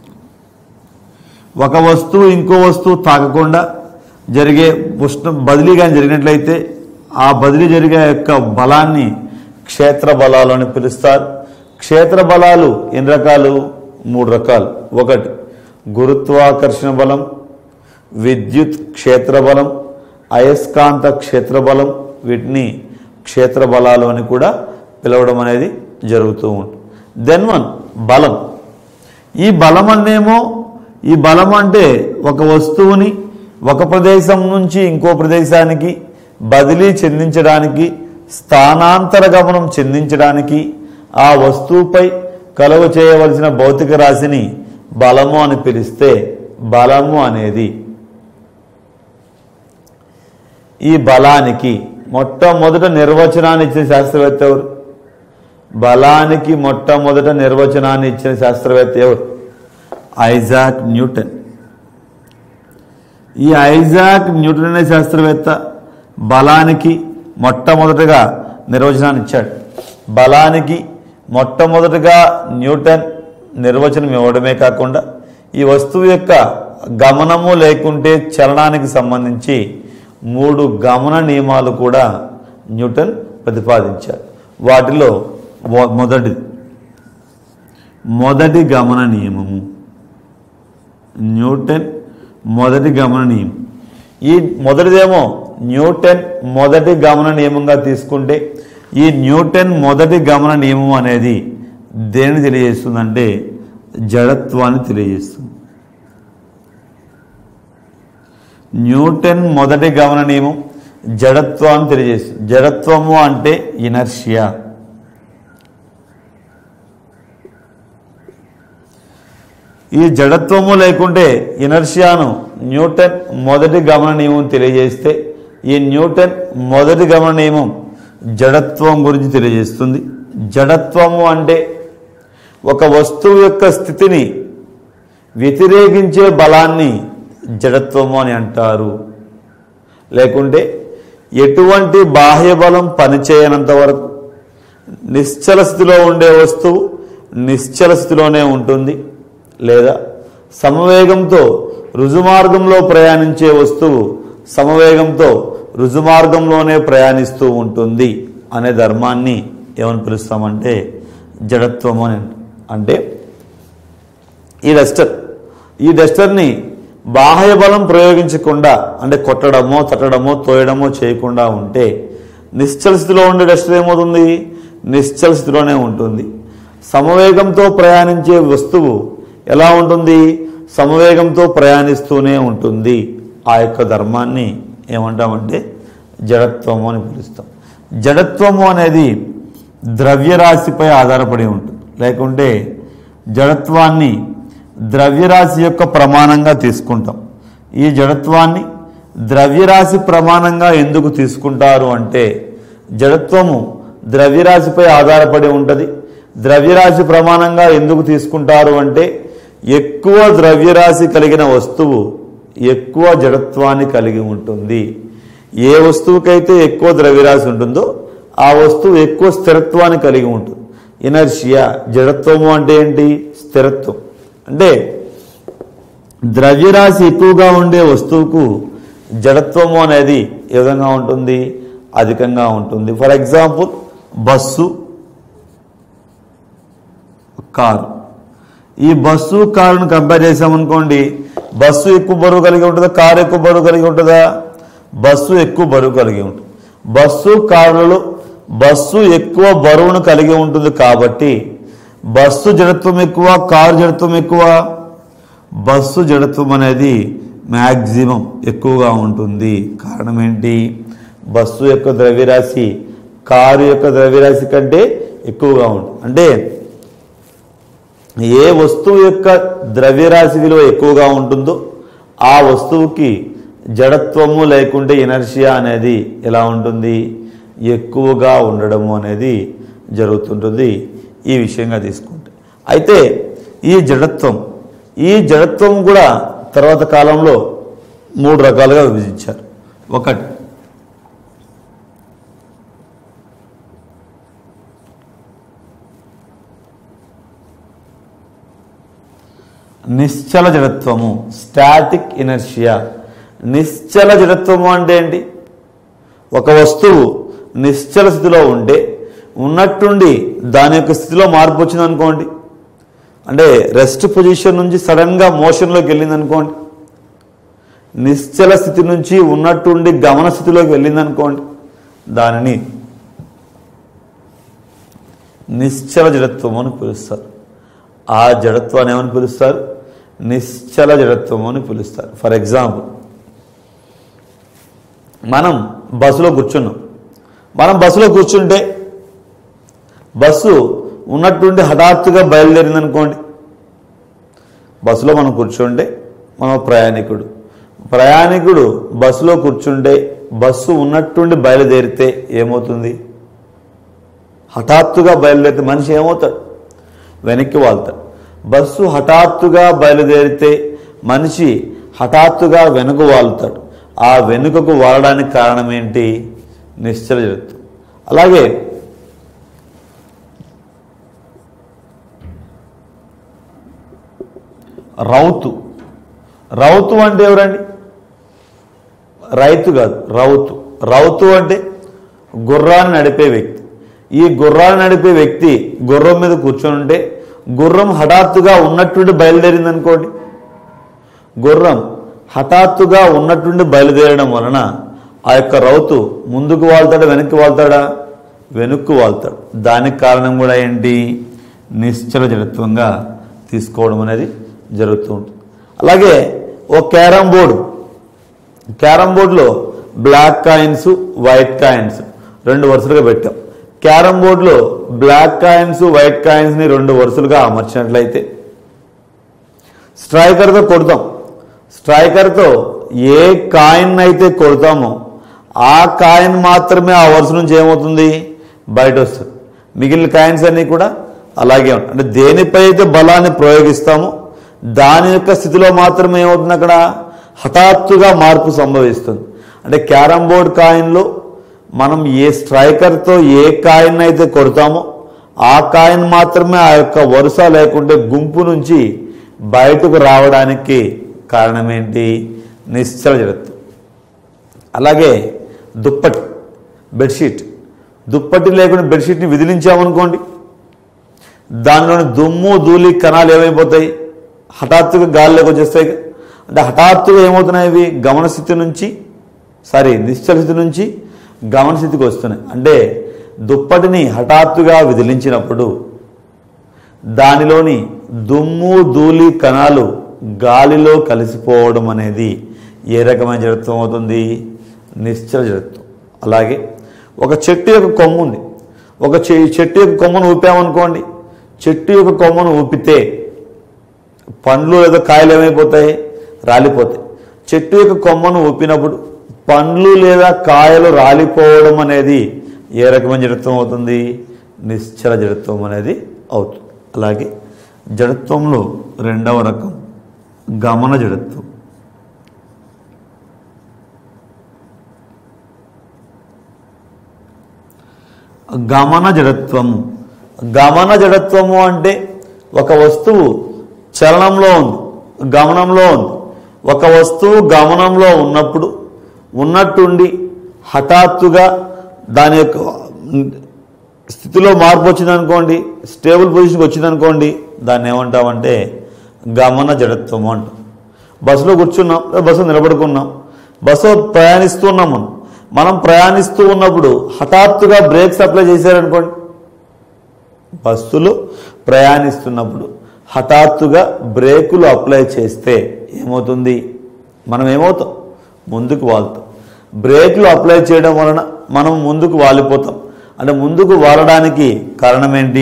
ఒక వస్తువు ఇంకో వస్తువు తాకకుండా జరిగే ఉష్ణ బదిలీ కానీ జరిగినట్లయితే ఆ బదిలీ జరిగే యొక్క బలాన్ని క్షేత్ర బలాలు అని పిలుస్తారు క్షేత్ర బలాలు ఎన్ని రకాలు మూడు రకాలు ఒకటి గురుత్వాకర్షణ బలం విద్యుత్ క్షేత్ర బలం అయస్కాంత క్షేత్ర బలం వీటిని క్షేత్ర బలాలు అని కూడా పిలవడం అనేది జరుగుతూ ఉంటుంది దెన్ వన్ బలం ఈ బలం అనేమో ఈ బలం అంటే ఒక వస్తువుని ఒక ప్రదేశం నుంచి ఇంకో ప్రదేశానికి బదిలీ చెందించడానికి స్థానాంతర గమనం చెందించడానికి ఆ వస్తువుపై కలువ చేయవలసిన భౌతిక రాశిని బలము అని పిలిస్తే బలము అనేది ఈ బలానికి మొట్టమొదట నిర్వచనాన్ని ఇచ్చిన శాస్త్రవేత్త ఎవరు బలానికి మొట్టమొదట నిర్వచనాన్ని ఇచ్చిన శాస్త్రవేత్త ఎవరు ఐజాక్ న్యూటన్ ఈ ఐజాక్ న్యూటన్ అనే శాస్త్రవేత్త బలానికి మొట్టమొదటగా నిర్వచనాన్ని ఇచ్చాడు బలానికి మొట్టమొదటగా న్యూటన్ నిర్వచనం ఇవ్వడమే కాకుండా ఈ వస్తువు యొక్క గమనము లేకుంటే చలనానికి సంబంధించి మూడు గమన నియమాలు కూడా న్యూటన్ ప్రతిపాదించారు వాటిలో మొ- మొదటిది మొదటి గమన నియమము న్యూటన్ మొదటి గమన నియమం ఈ మొదటిదేమో న్యూటన్ మొదటి గమన నియమంగా తీసుకుంటే ఈ న్యూటన్ మొదటి గమన నియమం అనేది దేని తెలియజేస్తుందంటే జడత్వాన్ని తెలియజేస్తుంది న్యూటన్ మొదటి గమన నియమం జడత్వాన్ని తెలియజేస్తుంది జడత్వము అంటే ఇనర్షియా ఈ జడత్వము లేకుంటే ఇనర్షియాను న్యూటన్ మొదటి గమన నియమం తెలియజేస్తే ఈ న్యూటన్ మొదటి గమన నియమం జడత్వం గురించి తెలియజేస్తుంది జడత్వము అంటే ఒక వస్తువు యొక్క స్థితిని వ్యతిరేకించే బలాన్ని జడత్వము అని అంటారు లేకుంటే ఎటువంటి బాహ్య బలం పనిచేయనంత వరకు నిశ్చల స్థితిలో ఉండే వస్తువు నిశ్చల స్థితిలోనే ఉంటుంది లేదా సమవేగంతో రుజుమార్గంలో ప్రయాణించే వస్తువు సమవేగంతో రుజుమార్గంలోనే ప్రయాణిస్తూ ఉంటుంది అనే ధర్మాన్ని ఏమని పిలుస్తామంటే జడత్వము అని అంటే ఈ డస్టర్ ఈ డస్టర్ని బాహ్య బలం ప్రయోగించకుండా అంటే కొట్టడమో తట్టడమో తోయడమో చేయకుండా ఉంటే నిశ్చల స్థితిలో ఉండే డస్టర్ ఏమవుతుంది నిశ్చల స్థితిలోనే ఉంటుంది సమవేగంతో ప్రయాణించే వస్తువు ఎలా ఉంటుంది సమవేగంతో ప్రయాణిస్తూనే ఉంటుంది ఆ యొక్క ధర్మాన్ని ఏమంటామంటే జడత్వము అని పిలుస్తాం జడత్వము అనేది ద్రవ్యరాశిపై ఆధారపడి ఉంటుంది లేకుంటే జడత్వాన్ని ద్రవ్యరాశి యొక్క ప్రమాణంగా తీసుకుంటాం ఈ జడత్వాన్ని ద్రవ్యరాశి ప్రమాణంగా ఎందుకు తీసుకుంటారు అంటే జడత్వము ద్రవ్యరాశిపై ఆధారపడి ఉంటుంది ద్రవ్యరాశి ప్రమాణంగా ఎందుకు తీసుకుంటారు అంటే ఎక్కువ ద్రవ్యరాశి కలిగిన వస్తువు ఎక్కువ జడత్వాన్ని కలిగి ఉంటుంది ఏ వస్తువుకైతే ఎక్కువ ద్రవ్యరాశి ఉంటుందో ఆ వస్తువు ఎక్కువ స్థిరత్వాన్ని కలిగి ఉంటుంది ఇనర్షియా జడత్వము అంటే ఏంటి స్థిరత్వం అంటే ద్రవ్యరాశి ఎక్కువగా ఉండే వస్తువుకు జడత్వము అనేది ఏ విధంగా ఉంటుంది అధికంగా ఉంటుంది ఫర్ ఎగ్జాంపుల్ బస్సు కారు ఈ బస్సు కారును కంపేర్ చేసామనుకోండి బస్సు ఎక్కువ బరువు కలిగి ఉంటుందా కారు ఎక్కువ బరువు కలిగి ఉంటుందా బస్సు ఎక్కువ బరువు కలిగి ఉంటుంది బస్సు కారులలో బస్సు ఎక్కువ బరువును కలిగి ఉంటుంది కాబట్టి బస్సు జడత్వం ఎక్కువ కారు జడత్వం ఎక్కువ బస్సు జడత్వం అనేది మ్యాక్సిమం ఎక్కువగా ఉంటుంది కారణం ఏంటి బస్సు యొక్క ద్రవ్యరాశి కారు యొక్క ద్రవ్యరాశి కంటే ఎక్కువగా ఉంటుంది అంటే ఏ వస్తువు యొక్క ద్రవ్యరాశి విలువ ఎక్కువగా ఉంటుందో ఆ వస్తువుకి జడత్వము లేకుంటే ఇనర్షియా అనేది ఎలా ఉంటుంది ఎక్కువగా ఉండడము అనేది జరుగుతుంటుంది ఈ విషయంగా తీసుకుంటే అయితే ఈ జడత్వం ఈ జడత్వం కూడా తర్వాత కాలంలో మూడు రకాలుగా విభజించారు ఒకటి నిశ్చల జడత్వము స్టాటిక్ ఇనర్షియా నిశ్చల జడత్వము అంటే ఏంటి ఒక వస్తువు నిశ్చల స్థితిలో ఉంటే ఉన్నట్టుండి దాని యొక్క స్థితిలో మార్పు వచ్చింది అనుకోండి అంటే రెస్ట్ పొజిషన్ నుంచి సడన్గా మోషన్లోకి వెళ్ళింది అనుకోండి నిశ్చల స్థితి నుంచి ఉన్నట్టుండి గమన స్థితిలోకి వెళ్ళింది అనుకోండి దానిని నిశ్చల జడత్వం అని పిలుస్తారు ఆ జడత్వాన్ని ఏమని పిలుస్తారు నిశ్చల జడత్వం అని పిలుస్తారు ఫర్ ఎగ్జాంపుల్ మనం బస్సులో కూర్చున్నాం మనం బస్సులో కూర్చుంటే బస్సు ఉన్నట్టుండి హఠాత్తుగా బయలుదేరింది అనుకోండి బస్సులో మనం కూర్చుంటే మన ప్రయాణికుడు ప్రయాణికుడు బస్సులో కూర్చుంటే బస్సు ఉన్నట్టుండి బయలుదేరితే ఏమవుతుంది హఠాత్తుగా బయలుదేరితే మనిషి ఏమవుతాడు వెనక్కి వాళ్తాడు బస్సు హఠాత్తుగా బయలుదేరితే మనిషి హఠాత్తుగా వెనుక వాళ్తాడు ఆ వెనుకకు వాలడానికి కారణం ఏంటి నిశ్చల జరుగుతుంది అలాగే రౌతు రౌతు అంటే ఎవరండి రైతు కాదు రౌతు రౌతు అంటే గుర్రాన్ని నడిపే వ్యక్తి ఈ గుర్రాన్ని నడిపే వ్యక్తి గుర్రం మీద కూర్చొని ఉంటే గుర్రం హఠాత్తుగా ఉన్నట్టుండి బయలుదేరింది అనుకోండి గుర్రం హఠాత్తుగా ఉన్నట్టుండి బయలుదేరడం వలన ఆ యొక్క రౌతు ముందుకు వాళ్తాడా వెనక్కి వాళ్తాడా వెనుక్కు వాళ్తాడు దానికి కారణం కూడా ఏంటి నిశ్చల జడత్వంగా తీసుకోవడం అనేది జరుగుతూ ఉంటుంది అలాగే ఓ క్యారమ్ బోర్డు క్యారమ్ బోర్డులో బ్లాక్ కాయిన్స్ వైట్ కాయిన్స్ రెండు వరుసలుగా పెట్టాం క్యారమ్ బోర్డులో బ్లాక్ కాయిన్స్ వైట్ కాయిన్స్ని రెండు వరుసలుగా అమర్చినట్లయితే స్ట్రైకర్తో కొడతాం స్ట్రైకర్తో ఏ కాయిన్ అయితే కొడతామో ఆ కాయిన్ మాత్రమే ఆ వరుస నుంచి ఏమవుతుంది బయట వస్తుంది మిగిలిన కాయిన్స్ అన్నీ కూడా అలాగే ఉంటాయి అంటే దేనిపై అయితే బలాన్ని ప్రయోగిస్తామో దాని యొక్క స్థితిలో మాత్రమే ఏమవుతుంది అక్కడ హఠాత్తుగా మార్పు సంభవిస్తుంది అంటే క్యారమ్ బోర్డ్ కాయిన్లో మనం ఏ స్ట్రైకర్తో ఏ కాయిన్ అయితే కొడతామో ఆ కాయిన్ మాత్రమే ఆ యొక్క వరుస లేకుంటే గుంపు నుంచి బయటకు రావడానికి కారణం ఏంటి నిశ్చల జగత్తు అలాగే దుప్పటి బెడ్షీట్ దుప్పటి లేకుండా బెడ్షీట్ని విదిలించామనుకోండి దానిలోని దుమ్ము ధూళి కణాలు ఏమైపోతాయి హఠాత్తుగా గాలిలోకి వచ్చేస్తాయి అంటే హఠాత్తుగా ఏమవుతున్నాయి ఇవి గమన స్థితి నుంచి సారీ నిశ్చల స్థితి నుంచి గమన స్థితికి వస్తున్నాయి అంటే దుప్పటిని హఠాత్తుగా విదిలించినప్పుడు దానిలోని దుమ్ము ధూళి కణాలు గాలిలో కలిసిపోవడం అనేది ఏ రకమైన జడత్వం అవుతుంది నిశ్చల జడత్వం అలాగే ఒక చెట్టు యొక్క కొమ్ము ఉంది ఒక చె- చెట్టు యొక్క కొమ్మను ఊపామనుకోండి చెట్టు యొక్క కొమ్మను ఊపితే పండ్లు లేదా కాయలు ఏమైపోతాయి రాలిపోతాయి చెట్టు యొక్క కొమ్మను ఊపినప్పుడు పండ్లు లేదా కాయలు రాలిపోవడం అనేది ఏ రకమైన జడత్వం అవుతుంది నిశ్చల జడత్వం అనేది అవుతుంది అలాగే జడత్వంలో రెండవ రకం గమన జడత్వం గమన జడత్వము గమన జడత్వము అంటే ఒక వస్తువు చలనంలో ఉంది గమనంలో ఉంది ఒక వస్తువు గమనంలో ఉన్నప్పుడు ఉన్నట్టుండి హఠాత్తుగా దాని యొక్క స్థితిలో మార్పు వచ్చిందనుకోండి స్టేబుల్ పొజిషన్కి వచ్చిందనుకోండి దాన్ని ఏమంటామంటే గమన జడత్వము అంటాం బస్సులో కూర్చున్నాం లేదా బస్సులో నిలబడుకున్నాం బస్సులో ప్రయాణిస్తున్నాం మనం మనం ప్రయాణిస్తూ ఉన్నప్పుడు హఠాత్తుగా బ్రేక్స్ అప్లై చేశారనుకోండి బస్సులో ప్రయాణిస్తున్నప్పుడు హఠాత్తుగా బ్రేకులు అప్లై చేస్తే ఏమవుతుంది మనం ఏమవుతాం ముందుకు వాళ్తాం బ్రేకులు అప్లై చేయడం వలన మనం ముందుకు వాలిపోతాం అంటే ముందుకు వాలడానికి కారణం ఏంటి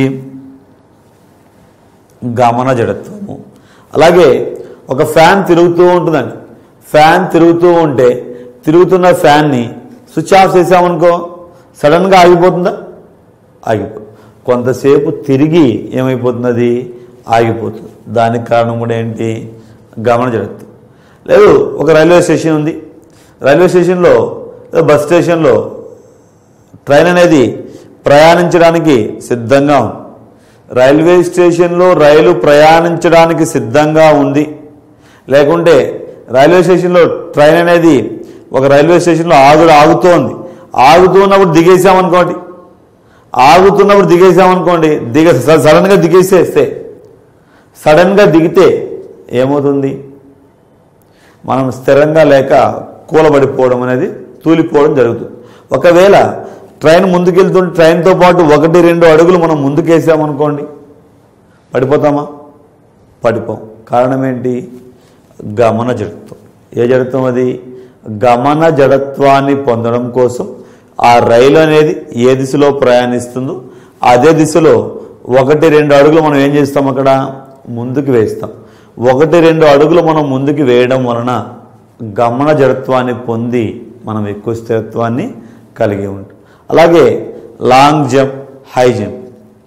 గమన జడత్వము అలాగే ఒక ఫ్యాన్ తిరుగుతూ ఉంటుందండి ఫ్యాన్ తిరుగుతూ ఉంటే తిరుగుతున్న ఫ్యాన్ని స్విచ్ ఆఫ్ చేసామనుకో సడన్గా ఆగిపోతుందా ఆగిపో కొంతసేపు తిరిగి ఏమైపోతున్నది ఆగిపోతుంది దానికి కారణం కూడా ఏంటి గమన జడత్వం లేదు ఒక రైల్వే స్టేషన్ ఉంది రైల్వే స్టేషన్లో లేదా బస్ స్టేషన్లో ట్రైన్ అనేది ప్రయాణించడానికి సిద్ధంగా ఉంది రైల్వే స్టేషన్లో రైలు ప్రయాణించడానికి సిద్ధంగా ఉంది లేకుంటే రైల్వే స్టేషన్లో ట్రైన్ అనేది ఒక రైల్వే స్టేషన్లో ఆగు ఆగుతోంది ఆగుతున్నప్పుడు దిగేసామనుకోండి ఆగుతున్నప్పుడు దిగేసామనుకోండి దిగ స- సడన్గా దిగేసేస్తే సడన్గా దిగితే ఏమవుతుంది మనం స్థిరంగా లేక కూలబడిపోవడం అనేది తూలిపోవడం జరుగుతుంది ఒకవేళ ట్రైన్ ముందుకెళ్తుంటే ట్రైన్తో పాటు ఒకటి రెండు అడుగులు మనం ముందుకేసామనుకోండి పడిపోతామా పడిపోం కారణం ఏంటి గమన జడత్వం ఏ జడత్వం అది గమన జడత్వాన్ని పొందడం కోసం ఆ రైలు అనేది ఏ దిశలో ప్రయాణిస్తుందో అదే దిశలో ఒకటి రెండు అడుగులు మనం ఏం చేస్తాం అక్కడ ముందుకు వేస్తాం ఒకటి రెండు అడుగులు మనం ముందుకు వేయడం వలన గమన జడత్వాన్ని పొంది మనం ఎక్కువ స్థిరత్వాన్ని కలిగి ఉంటాం అలాగే long jump high jump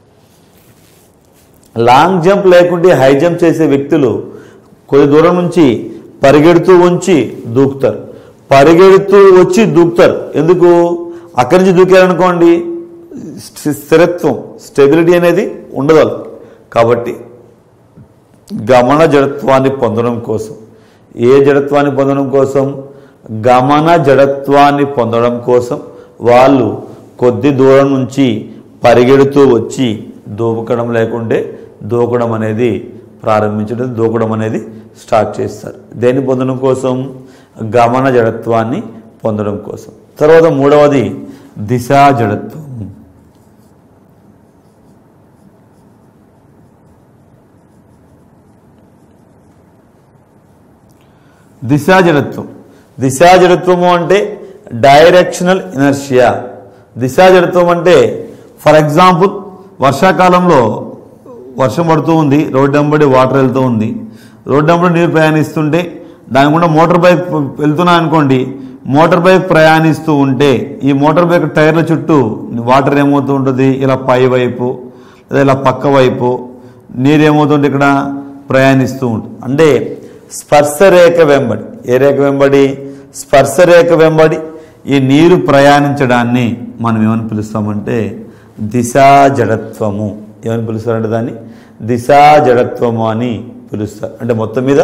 long jump లేకుంటే హై జంప్ చేసే వ్యక్తులు కొద్ది దూరం నుంచి పరిగెడుతూ ఉంచి దూకుతారు పరిగెడుతూ వచ్చి దూకుతారు ఎందుకు అక్కడి నుంచి దూకారనుకోండి స్థి- స్థిరత్వం స్టెబిలిటీ అనేది ఉండదు వాళ్ళకి. కాబట్టి గమన జడత్వాన్ని పొందడం కోసం ఏ జడత్వాన్ని పొందడం కోసం గమన జడత్వాన్ని పొందడం కోసం వాళ్ళు కొద్ది దూరం నుంచి పరిగెడుతూ వచ్చి దూకడం లేకుంటే దూకడం అనేది ప్రారంభించడం దూకడం అనేది స్టార్ట్ చేస్తారు దేన్ని పొందడం కోసం గమన జడత్వాన్ని పొందడం కోసం తర్వాత మూడవది దిశా జడత్వం దిశాజడత్వం దిశాజడత్వము అంటే డైరెక్షనల్ ఇనర్షియా దిశాజడత్వం అంటే ఫర్ ఎగ్జాంపుల్ వర్షాకాలంలో వర్షం పడుతూ ఉంది రోడ్డు వెంబడి వాటర్ వెళ్తూ ఉంది రోడ్డు వెంబడి నీరు ప్రయాణిస్తుంటే దాని గుండా మోటార్ బైక్ వెళ్తున్నా అనుకోండి మోటార్ బైక్ ప్రయాణిస్తూ ఉంటే ఈ మోటార్ బైక్ టైర్ల చుట్టూ వాటర్ ఏమవుతూ ఉంటుంది ఇలా పై వైపు లేదా ఇలా పక్క వైపు నీరు ఏమవుతుంది ఇక్కడ ప్రయాణిస్తూ ఉంటుంది అంటే స్పర్శరేఖ వెంబడి ఏ రేఖ వెంబడి స్పర్శరేఖ వెంబడి ఈ నీరు ప్రయాణించడాన్ని మనం ఏమని పిలుస్తామంటే దిశా జడత్వము ఏమని పిలుస్తారంటే దాన్ని దిశా జడత్వము అని పిలుస్తారు అంటే మొత్తం మీద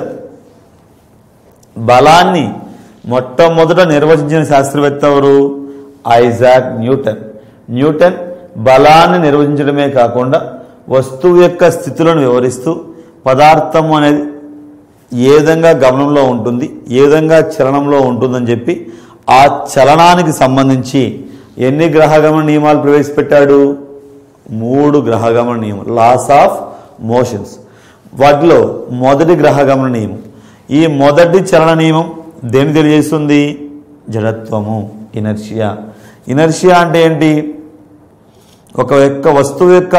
బలాన్ని మొట్టమొదట నిర్వచించిన శాస్త్రవేత్త ఎవరు ఐజాక్ న్యూటన్ న్యూటన్ బలాన్ని నిర్వచించడమే కాకుండా వస్తువు యొక్క స్థితులను వివరిస్తూ పదార్థం అనేది ఏ విధంగా గమనంలో ఉంటుంది ఏ విధంగా చలనంలో ఉంటుందని చెప్పి ఆ చలనానికి సంబంధించి ఎన్ని గ్రహగమన నియమాలు ప్రవేశపెట్టాడు మూడు గ్రహగమన నియమం లాస్ ఆఫ్ మోషన్స్ వాటిలో మొదటి గ్రహగమన నియమం ఈ మొదటి చలన నియమం దేని తెలియజేస్తుంది జడత్వము ఇనర్షియా ఇనర్షియా అంటే ఏంటి ఒక యొక్క వస్తువు యొక్క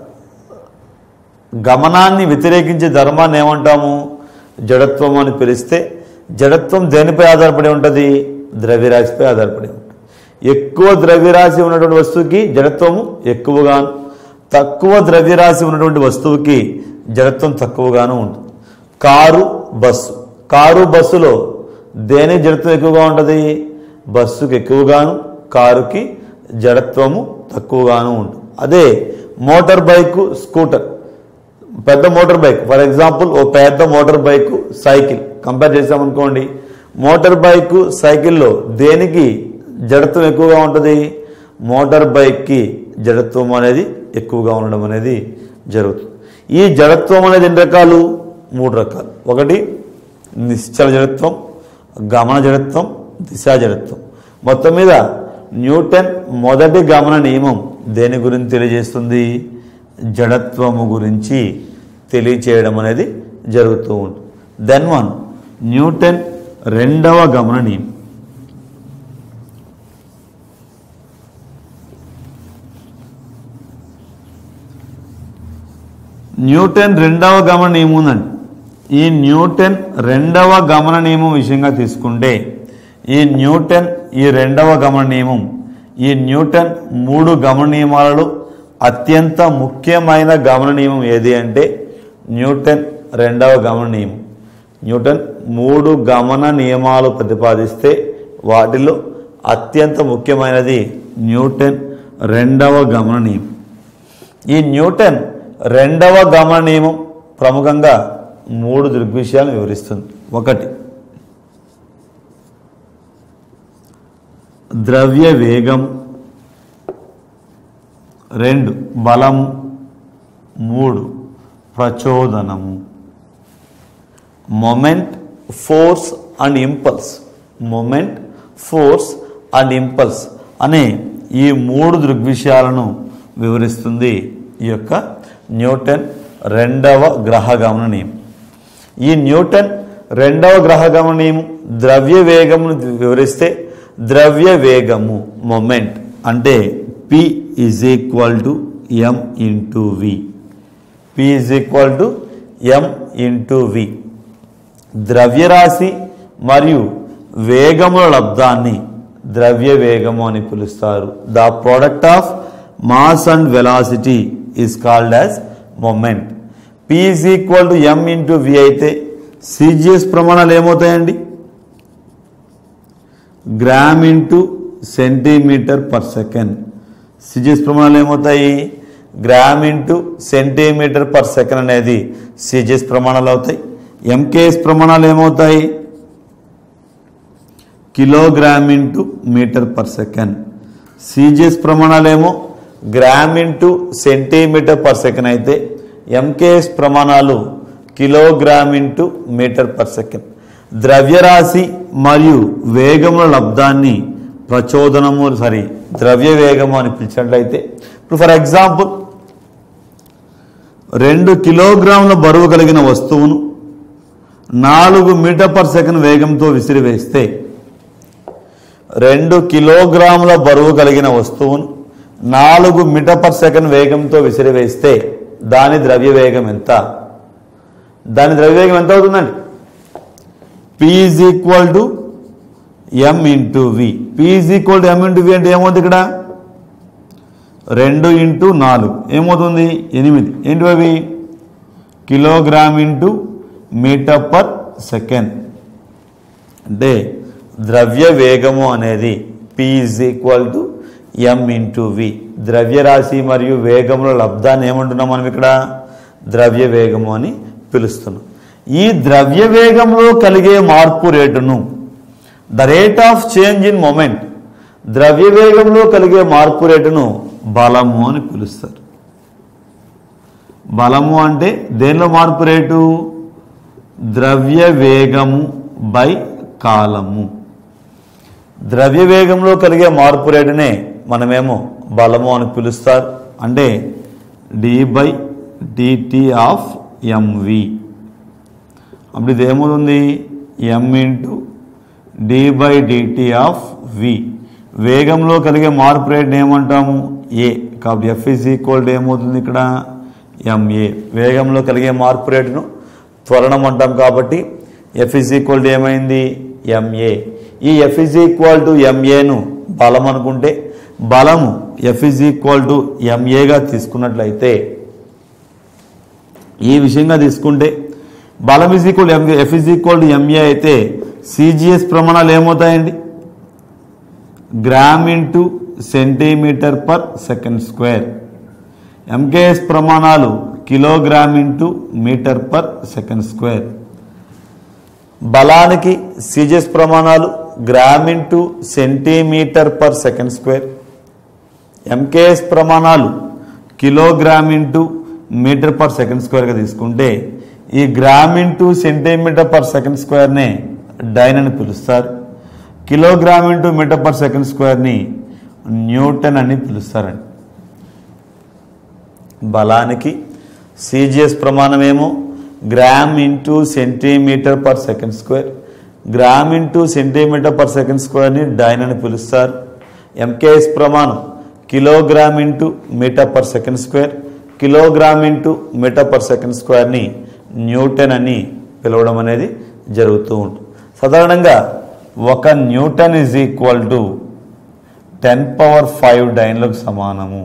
గమనాన్ని వ్యతిరేకించే ధర్మాన్ని ఏమంటాము జడత్వం అని పిలిస్తే జడత్వం దేనిపై ఆధారపడి ఉంటుంది ద్రవ్యరాశిపై ఆధారపడి ఉంటుంది ఎక్కువ ద్రవ్యరాశి ఉన్నటువంటి వస్తువుకి జడత్వము ఎక్కువగాను తక్కువ ద్రవ్యరాశి ఉన్నటువంటి వస్తువుకి జడత్వం తక్కువగాను ఉంటుంది కారు బస్సు కారు బస్సులో దేని జడత్వం ఎక్కువగా ఉంటుంది బస్సుకి ఎక్కువగాను కారుకి జడత్వము తక్కువగాను ఉంటుంది అదే మోటార్ బైక్ స్కూటర్ పెద్ద మోటార్ బైక్ ఫర్ ఎగ్జాంపుల్ ఓ పెద్ద మోటార్ బైక్ సైకిల్ కంపేర్ చేసామనుకోండి మోటార్ బైక్ సైకిల్లో దేనికి జడత్వం ఎక్కువగా ఉంటుంది మోటార్ బైక్కి జడత్వం అనేది ఎక్కువగా ఉండడం అనేది జరుగుతుంది ఈ జడత్వం అనేది ఎన్ని రకాలు మూడు రకాలు ఒకటి నిశ్చల జడత్వం గమన జడత్వం దిశా జడత్వం మొత్తం మీద న్యూటన్ మొదటి గమన నియమం దేని గురించి తెలియజేస్తుంది జడత్వము గురించి తెలియచేయడం అనేది జరుగుతూ ఉంటుంది దెన్ వన్ న్యూటన్ రెండవ గమన నియమం న్యూటన్ రెండవ గమన నియమం ఉందండి ఈ న్యూటన్ రెండవ గమన నియమం విషయంగా తీసుకుంటే ఈ న్యూటన్ ఈ రెండవ గమన నియమం ఈ న్యూటన్ మూడు గమన నియమాలలో అత్యంత ముఖ్యమైన గమన నియమం ఏది అంటే న్యూటన్ రెండవ గమన నియమం న్యూటన్ మూడు గమన నియమాలు ప్రతిపాదిస్తే వాటిలో అత్యంత ముఖ్యమైనది న్యూటన్ రెండవ గమన నియమం ఈ న్యూటన్ రెండవ గమన నియమం ప్రముఖంగా మూడు దృగ్విషయాలను వివరిస్తుంది ఒకటి ద్రవ్య వేగం రెండు బలం మూడు ప్రచోదనము moment force and impulse moment force and impulse అనే ఈ మూడు దృగ్విషయాలను వివరిస్తుంది ఈ యొక్క న్యూటన్ రెండవ గ్రహగమన నియమం ఈ న్యూటన్ రెండవ గ్రహగమన నియమం ద్రవ్య వేగమును వివరిస్తే ద్రవ్య వేగము మొమెంట్ అంటే p is equal to m into v p is equal to m into v ద్రవ్యరాశి మరియు వేగముల లబ్ధాన్ని ద్రవ్య వేగము అని పిలుస్తారు the product of mass and velocity is called as moment p is equal to m into v అయితే CGS ప్రమాణాలు ఏమవుతాయండి gram into centimetre per second CGS ప్రమాణాలు ఏమవుతాయి gram into centimetre per second అనేది సిజిఎస్ ప్రమాణాలు అవుతాయి ఎంకేఎస్ ప్రమాణాలు ఏమవుతాయి kilogram into metre per second CGS ప్రమాణాలేమో gram into centimetre per second అయితే ఎంకేఎస్ ప్రమాణాలు kilogram into metre per second ద్రవ్యరాశి మరియు వేగముల లబ్ధాన్ని ప్రచోదనము సారీ ద్రవ్య వేగము అని పిలిచినట్లయితే ఇప్పుడు ఫర్ ఎగ్జాంపుల్ రెండు కిలోగ్రాముల బరువు కలిగిన వస్తువును నాలుగు మీటర్ పర్ సెకండ్ వేగంతో విసిరివేస్తే రెండు కిలోగ్రాముల బరువు కలిగిన వస్తువును నాలుగు మీటర్ పర్ సెకండ్ వేగంతో విసిరివేస్తే దాని ద్రవ్య వేగం ఎంత దాని ద్రవ్య వేగం ఎంత అవుతుందండి p is equal to m into v p is equal to m into v అంటే ఏమవుతుంది ఇక్కడ రెండు ఇంటూ నాలుగు ఏమవుతుంది ఎనిమిది ఏంటి అవి kilogram into metre per second అంటే ద్రవ్య వేగము అనేది p is equal to m into v ద్రవ్యరాశి మరియు వేగముల లబ్ధాన్ని ఏమంటున్నాం మనం ఇక్కడ ద్రవ్య వేగము అని పిలుస్తున్నాం ఈ ద్రవ్య వేగంలో కలిగే మార్పు రేటును the rate of change in moment ద్రవ్య వేగంలో కలిగే మార్పు రేటును బలము అని పిలుస్తారు బలము అంటే దేనిలో మార్పు రేటు ద్రవ్య వేగము బై కాలము ద్రవ్య వేగంలో కలిగే మార్పు రేటునే మనమేమో బలము అని పిలుస్తారు అంటే d by dt of mv అప్పుడు ఇది ఏమవుతుంది m into d by dt of v వేగంలో కలిగే మార్పు రేటుని ఏమంటాము ఏ కాబట్టి ఎఫ్ ఇస్ ఈక్వల్ టు ఏమవుతుంది ఇక్కడ ఎంఏ వేగంలో కలిగే మార్పు రేటును త్వరణం అంటాం కాబట్టి ఎఫ్ ఇస్ ఈక్వల్ టు ఏమైంది ఎంఏ ఈ ఎఫ్ ఇస్ ఈక్వల్ టు ఎంఏను బలం అనుకుంటే బలము ఎఫ్ ఇస్ ఈక్వల్ టు ఎంఏగా తీసుకున్నట్లయితే ఈ విషయంగా తీసుకుంటే బలం is equal m f is equal to ma అయితే సిజిఎస్ ప్రమాణాలు ఏమవుతాయండి gram into centimetre per second square MKS ప్రమాణాలు kilogram into metre per second square బలానికి సిజిఎస్ ప్రమాణాలు gram into centimetre per second square MKS ప్రమాణాలు kilogram into metre per second స్క్వేర్గా తీసుకుంటే ఈ gram into centimetre per second స్క్వేర్నే dyne అని పిలుస్తారు kilogram into metre per second స్క్వేర్ని న్యూటన్ అని పిలుస్తారండి బలానికి సిజిఎస్ ప్రమాణమేమో gram into centimetre per second square gram into centimetre per second స్క్వేర్ని డైన్ అని పిలుస్తారు ఎంకేఎస్ ప్రమాణం kilogram into metre per second square kilogram into metre per second స్క్వేర్ని న్యూటన్ అని పిలవడం అనేది జరుగుతూ ఉంటుంది సాధారణంగా ఒక newton is equal to ten power five డైన్లకు సమానము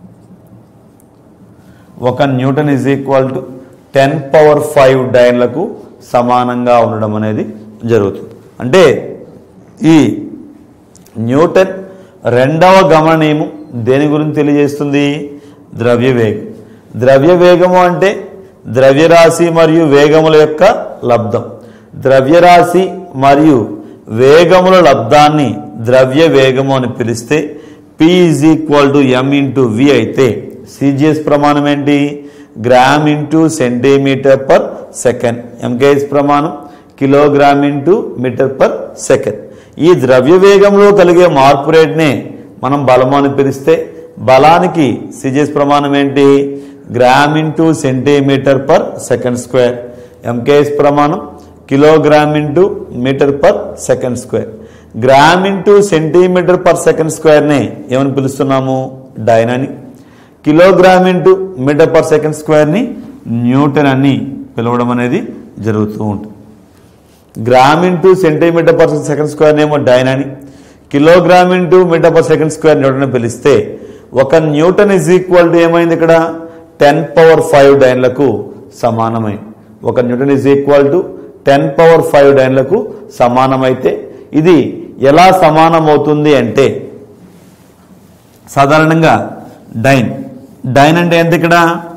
ఒక newton is equal to ten power five డైన్లకు సమానంగా ఉండడం అనేది జరుగుతుంది అంటే ఈ న్యూటన్ రెండవ గమనీయము దేని గురించి తెలియజేస్తుంది ద్రవ్య వేగం ద్రవ్య వేగము అంటే ద్రవ్యరాశి మరియు వేగముల యొక్క లబ్ధం ద్రవ్యరాశి మరియు వేగముల లబ్ధాన్ని ద్రవ్య వేగము అని పిలిస్తే p is equal to m into v అయితే సిజిఎస్ ప్రమాణం ఏంటి gram into centimetre per second MKS ప్రమాణం kilogram into metre per second ఈ ద్రవ్య వేగంలో కలిగే మార్పు రేట్నే మనం బలము అని పిలిస్తే బలానికి సిజిఎస్ ప్రమాణం ఏంటి gram into centimetre per second square MKS ప్రమాణం kilogram into metre per second square gram into centimetre per second స్క్వేర్ని ఏమని పిలుస్తున్నాము డైన్ అని kilogram into metre per second స్క్వేర్ని న్యూటన్ అని పిలవడం అనేది జరుగుతూ ఉంటుంది gram into centimetre per second square ఏమో డైన్ అని kilogram into metre per second square newton అని పిలిస్తే ఒక న్యూటన్ ఇజ్ ఈక్వల్ టు ఏమైంది ఇక్కడ టెన్ పవర్ ఫైవ్ డైన్లకు సమానమైంది ఒక newton is equal to ten power five డైన్లకు సమానమైతే ఇది ఎలా సమానమవుతుంది అంటే సాధారణంగా డైన్ డైన్ అంటే ఎంత ఇక్కడ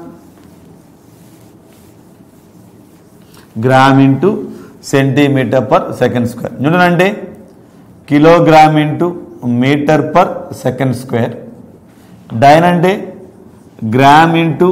gram into centimetre per second square newton అంటే kilogram into metre per second square dyne అంటే gram into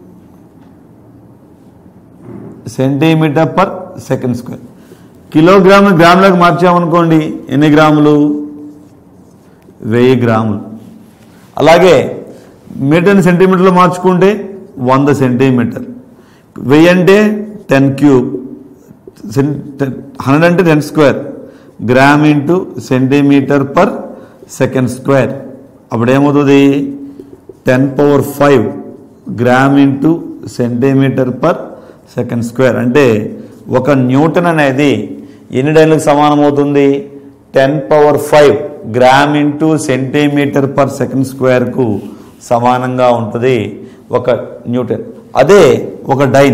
centimetre per second square kilogram గ్రాములకు మార్చామనుకోండి ఎన్ని గ్రాములు వెయ్యి గ్రాములు అలాగే మీటర్ని సెంటీమీటర్లు మార్చుకుంటే వంద సెంటీమీటర్ వెయ్యి అంటే టెన్ క్యూబ్ హండ్రెడ్ అంటే ten square gram into centimetre per second square అప్పుడు ఏమవుతుంది ten power five gram into centimetre per second square అంటే ఒక న్యూటన్ అనేది ఎన్ని డైన్లకు సమానం అవుతుంది ten power five gram into centimetre per second స్క్వేర్కు సమానంగా ఉంటుంది ఒక న్యూటన్ అదే ఒక డైన్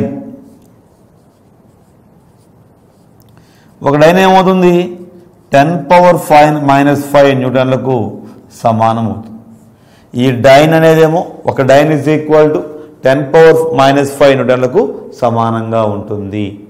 ఒక డైన్ ఏమవుతుంది ten power five minus five న్యూటన్లకు సమానం అవుతుంది ఈ డైన్ అనేదేమో ఒక dyne is equal to ten power minus five న్యూటన్లకు సమానంగా ఉంటుంది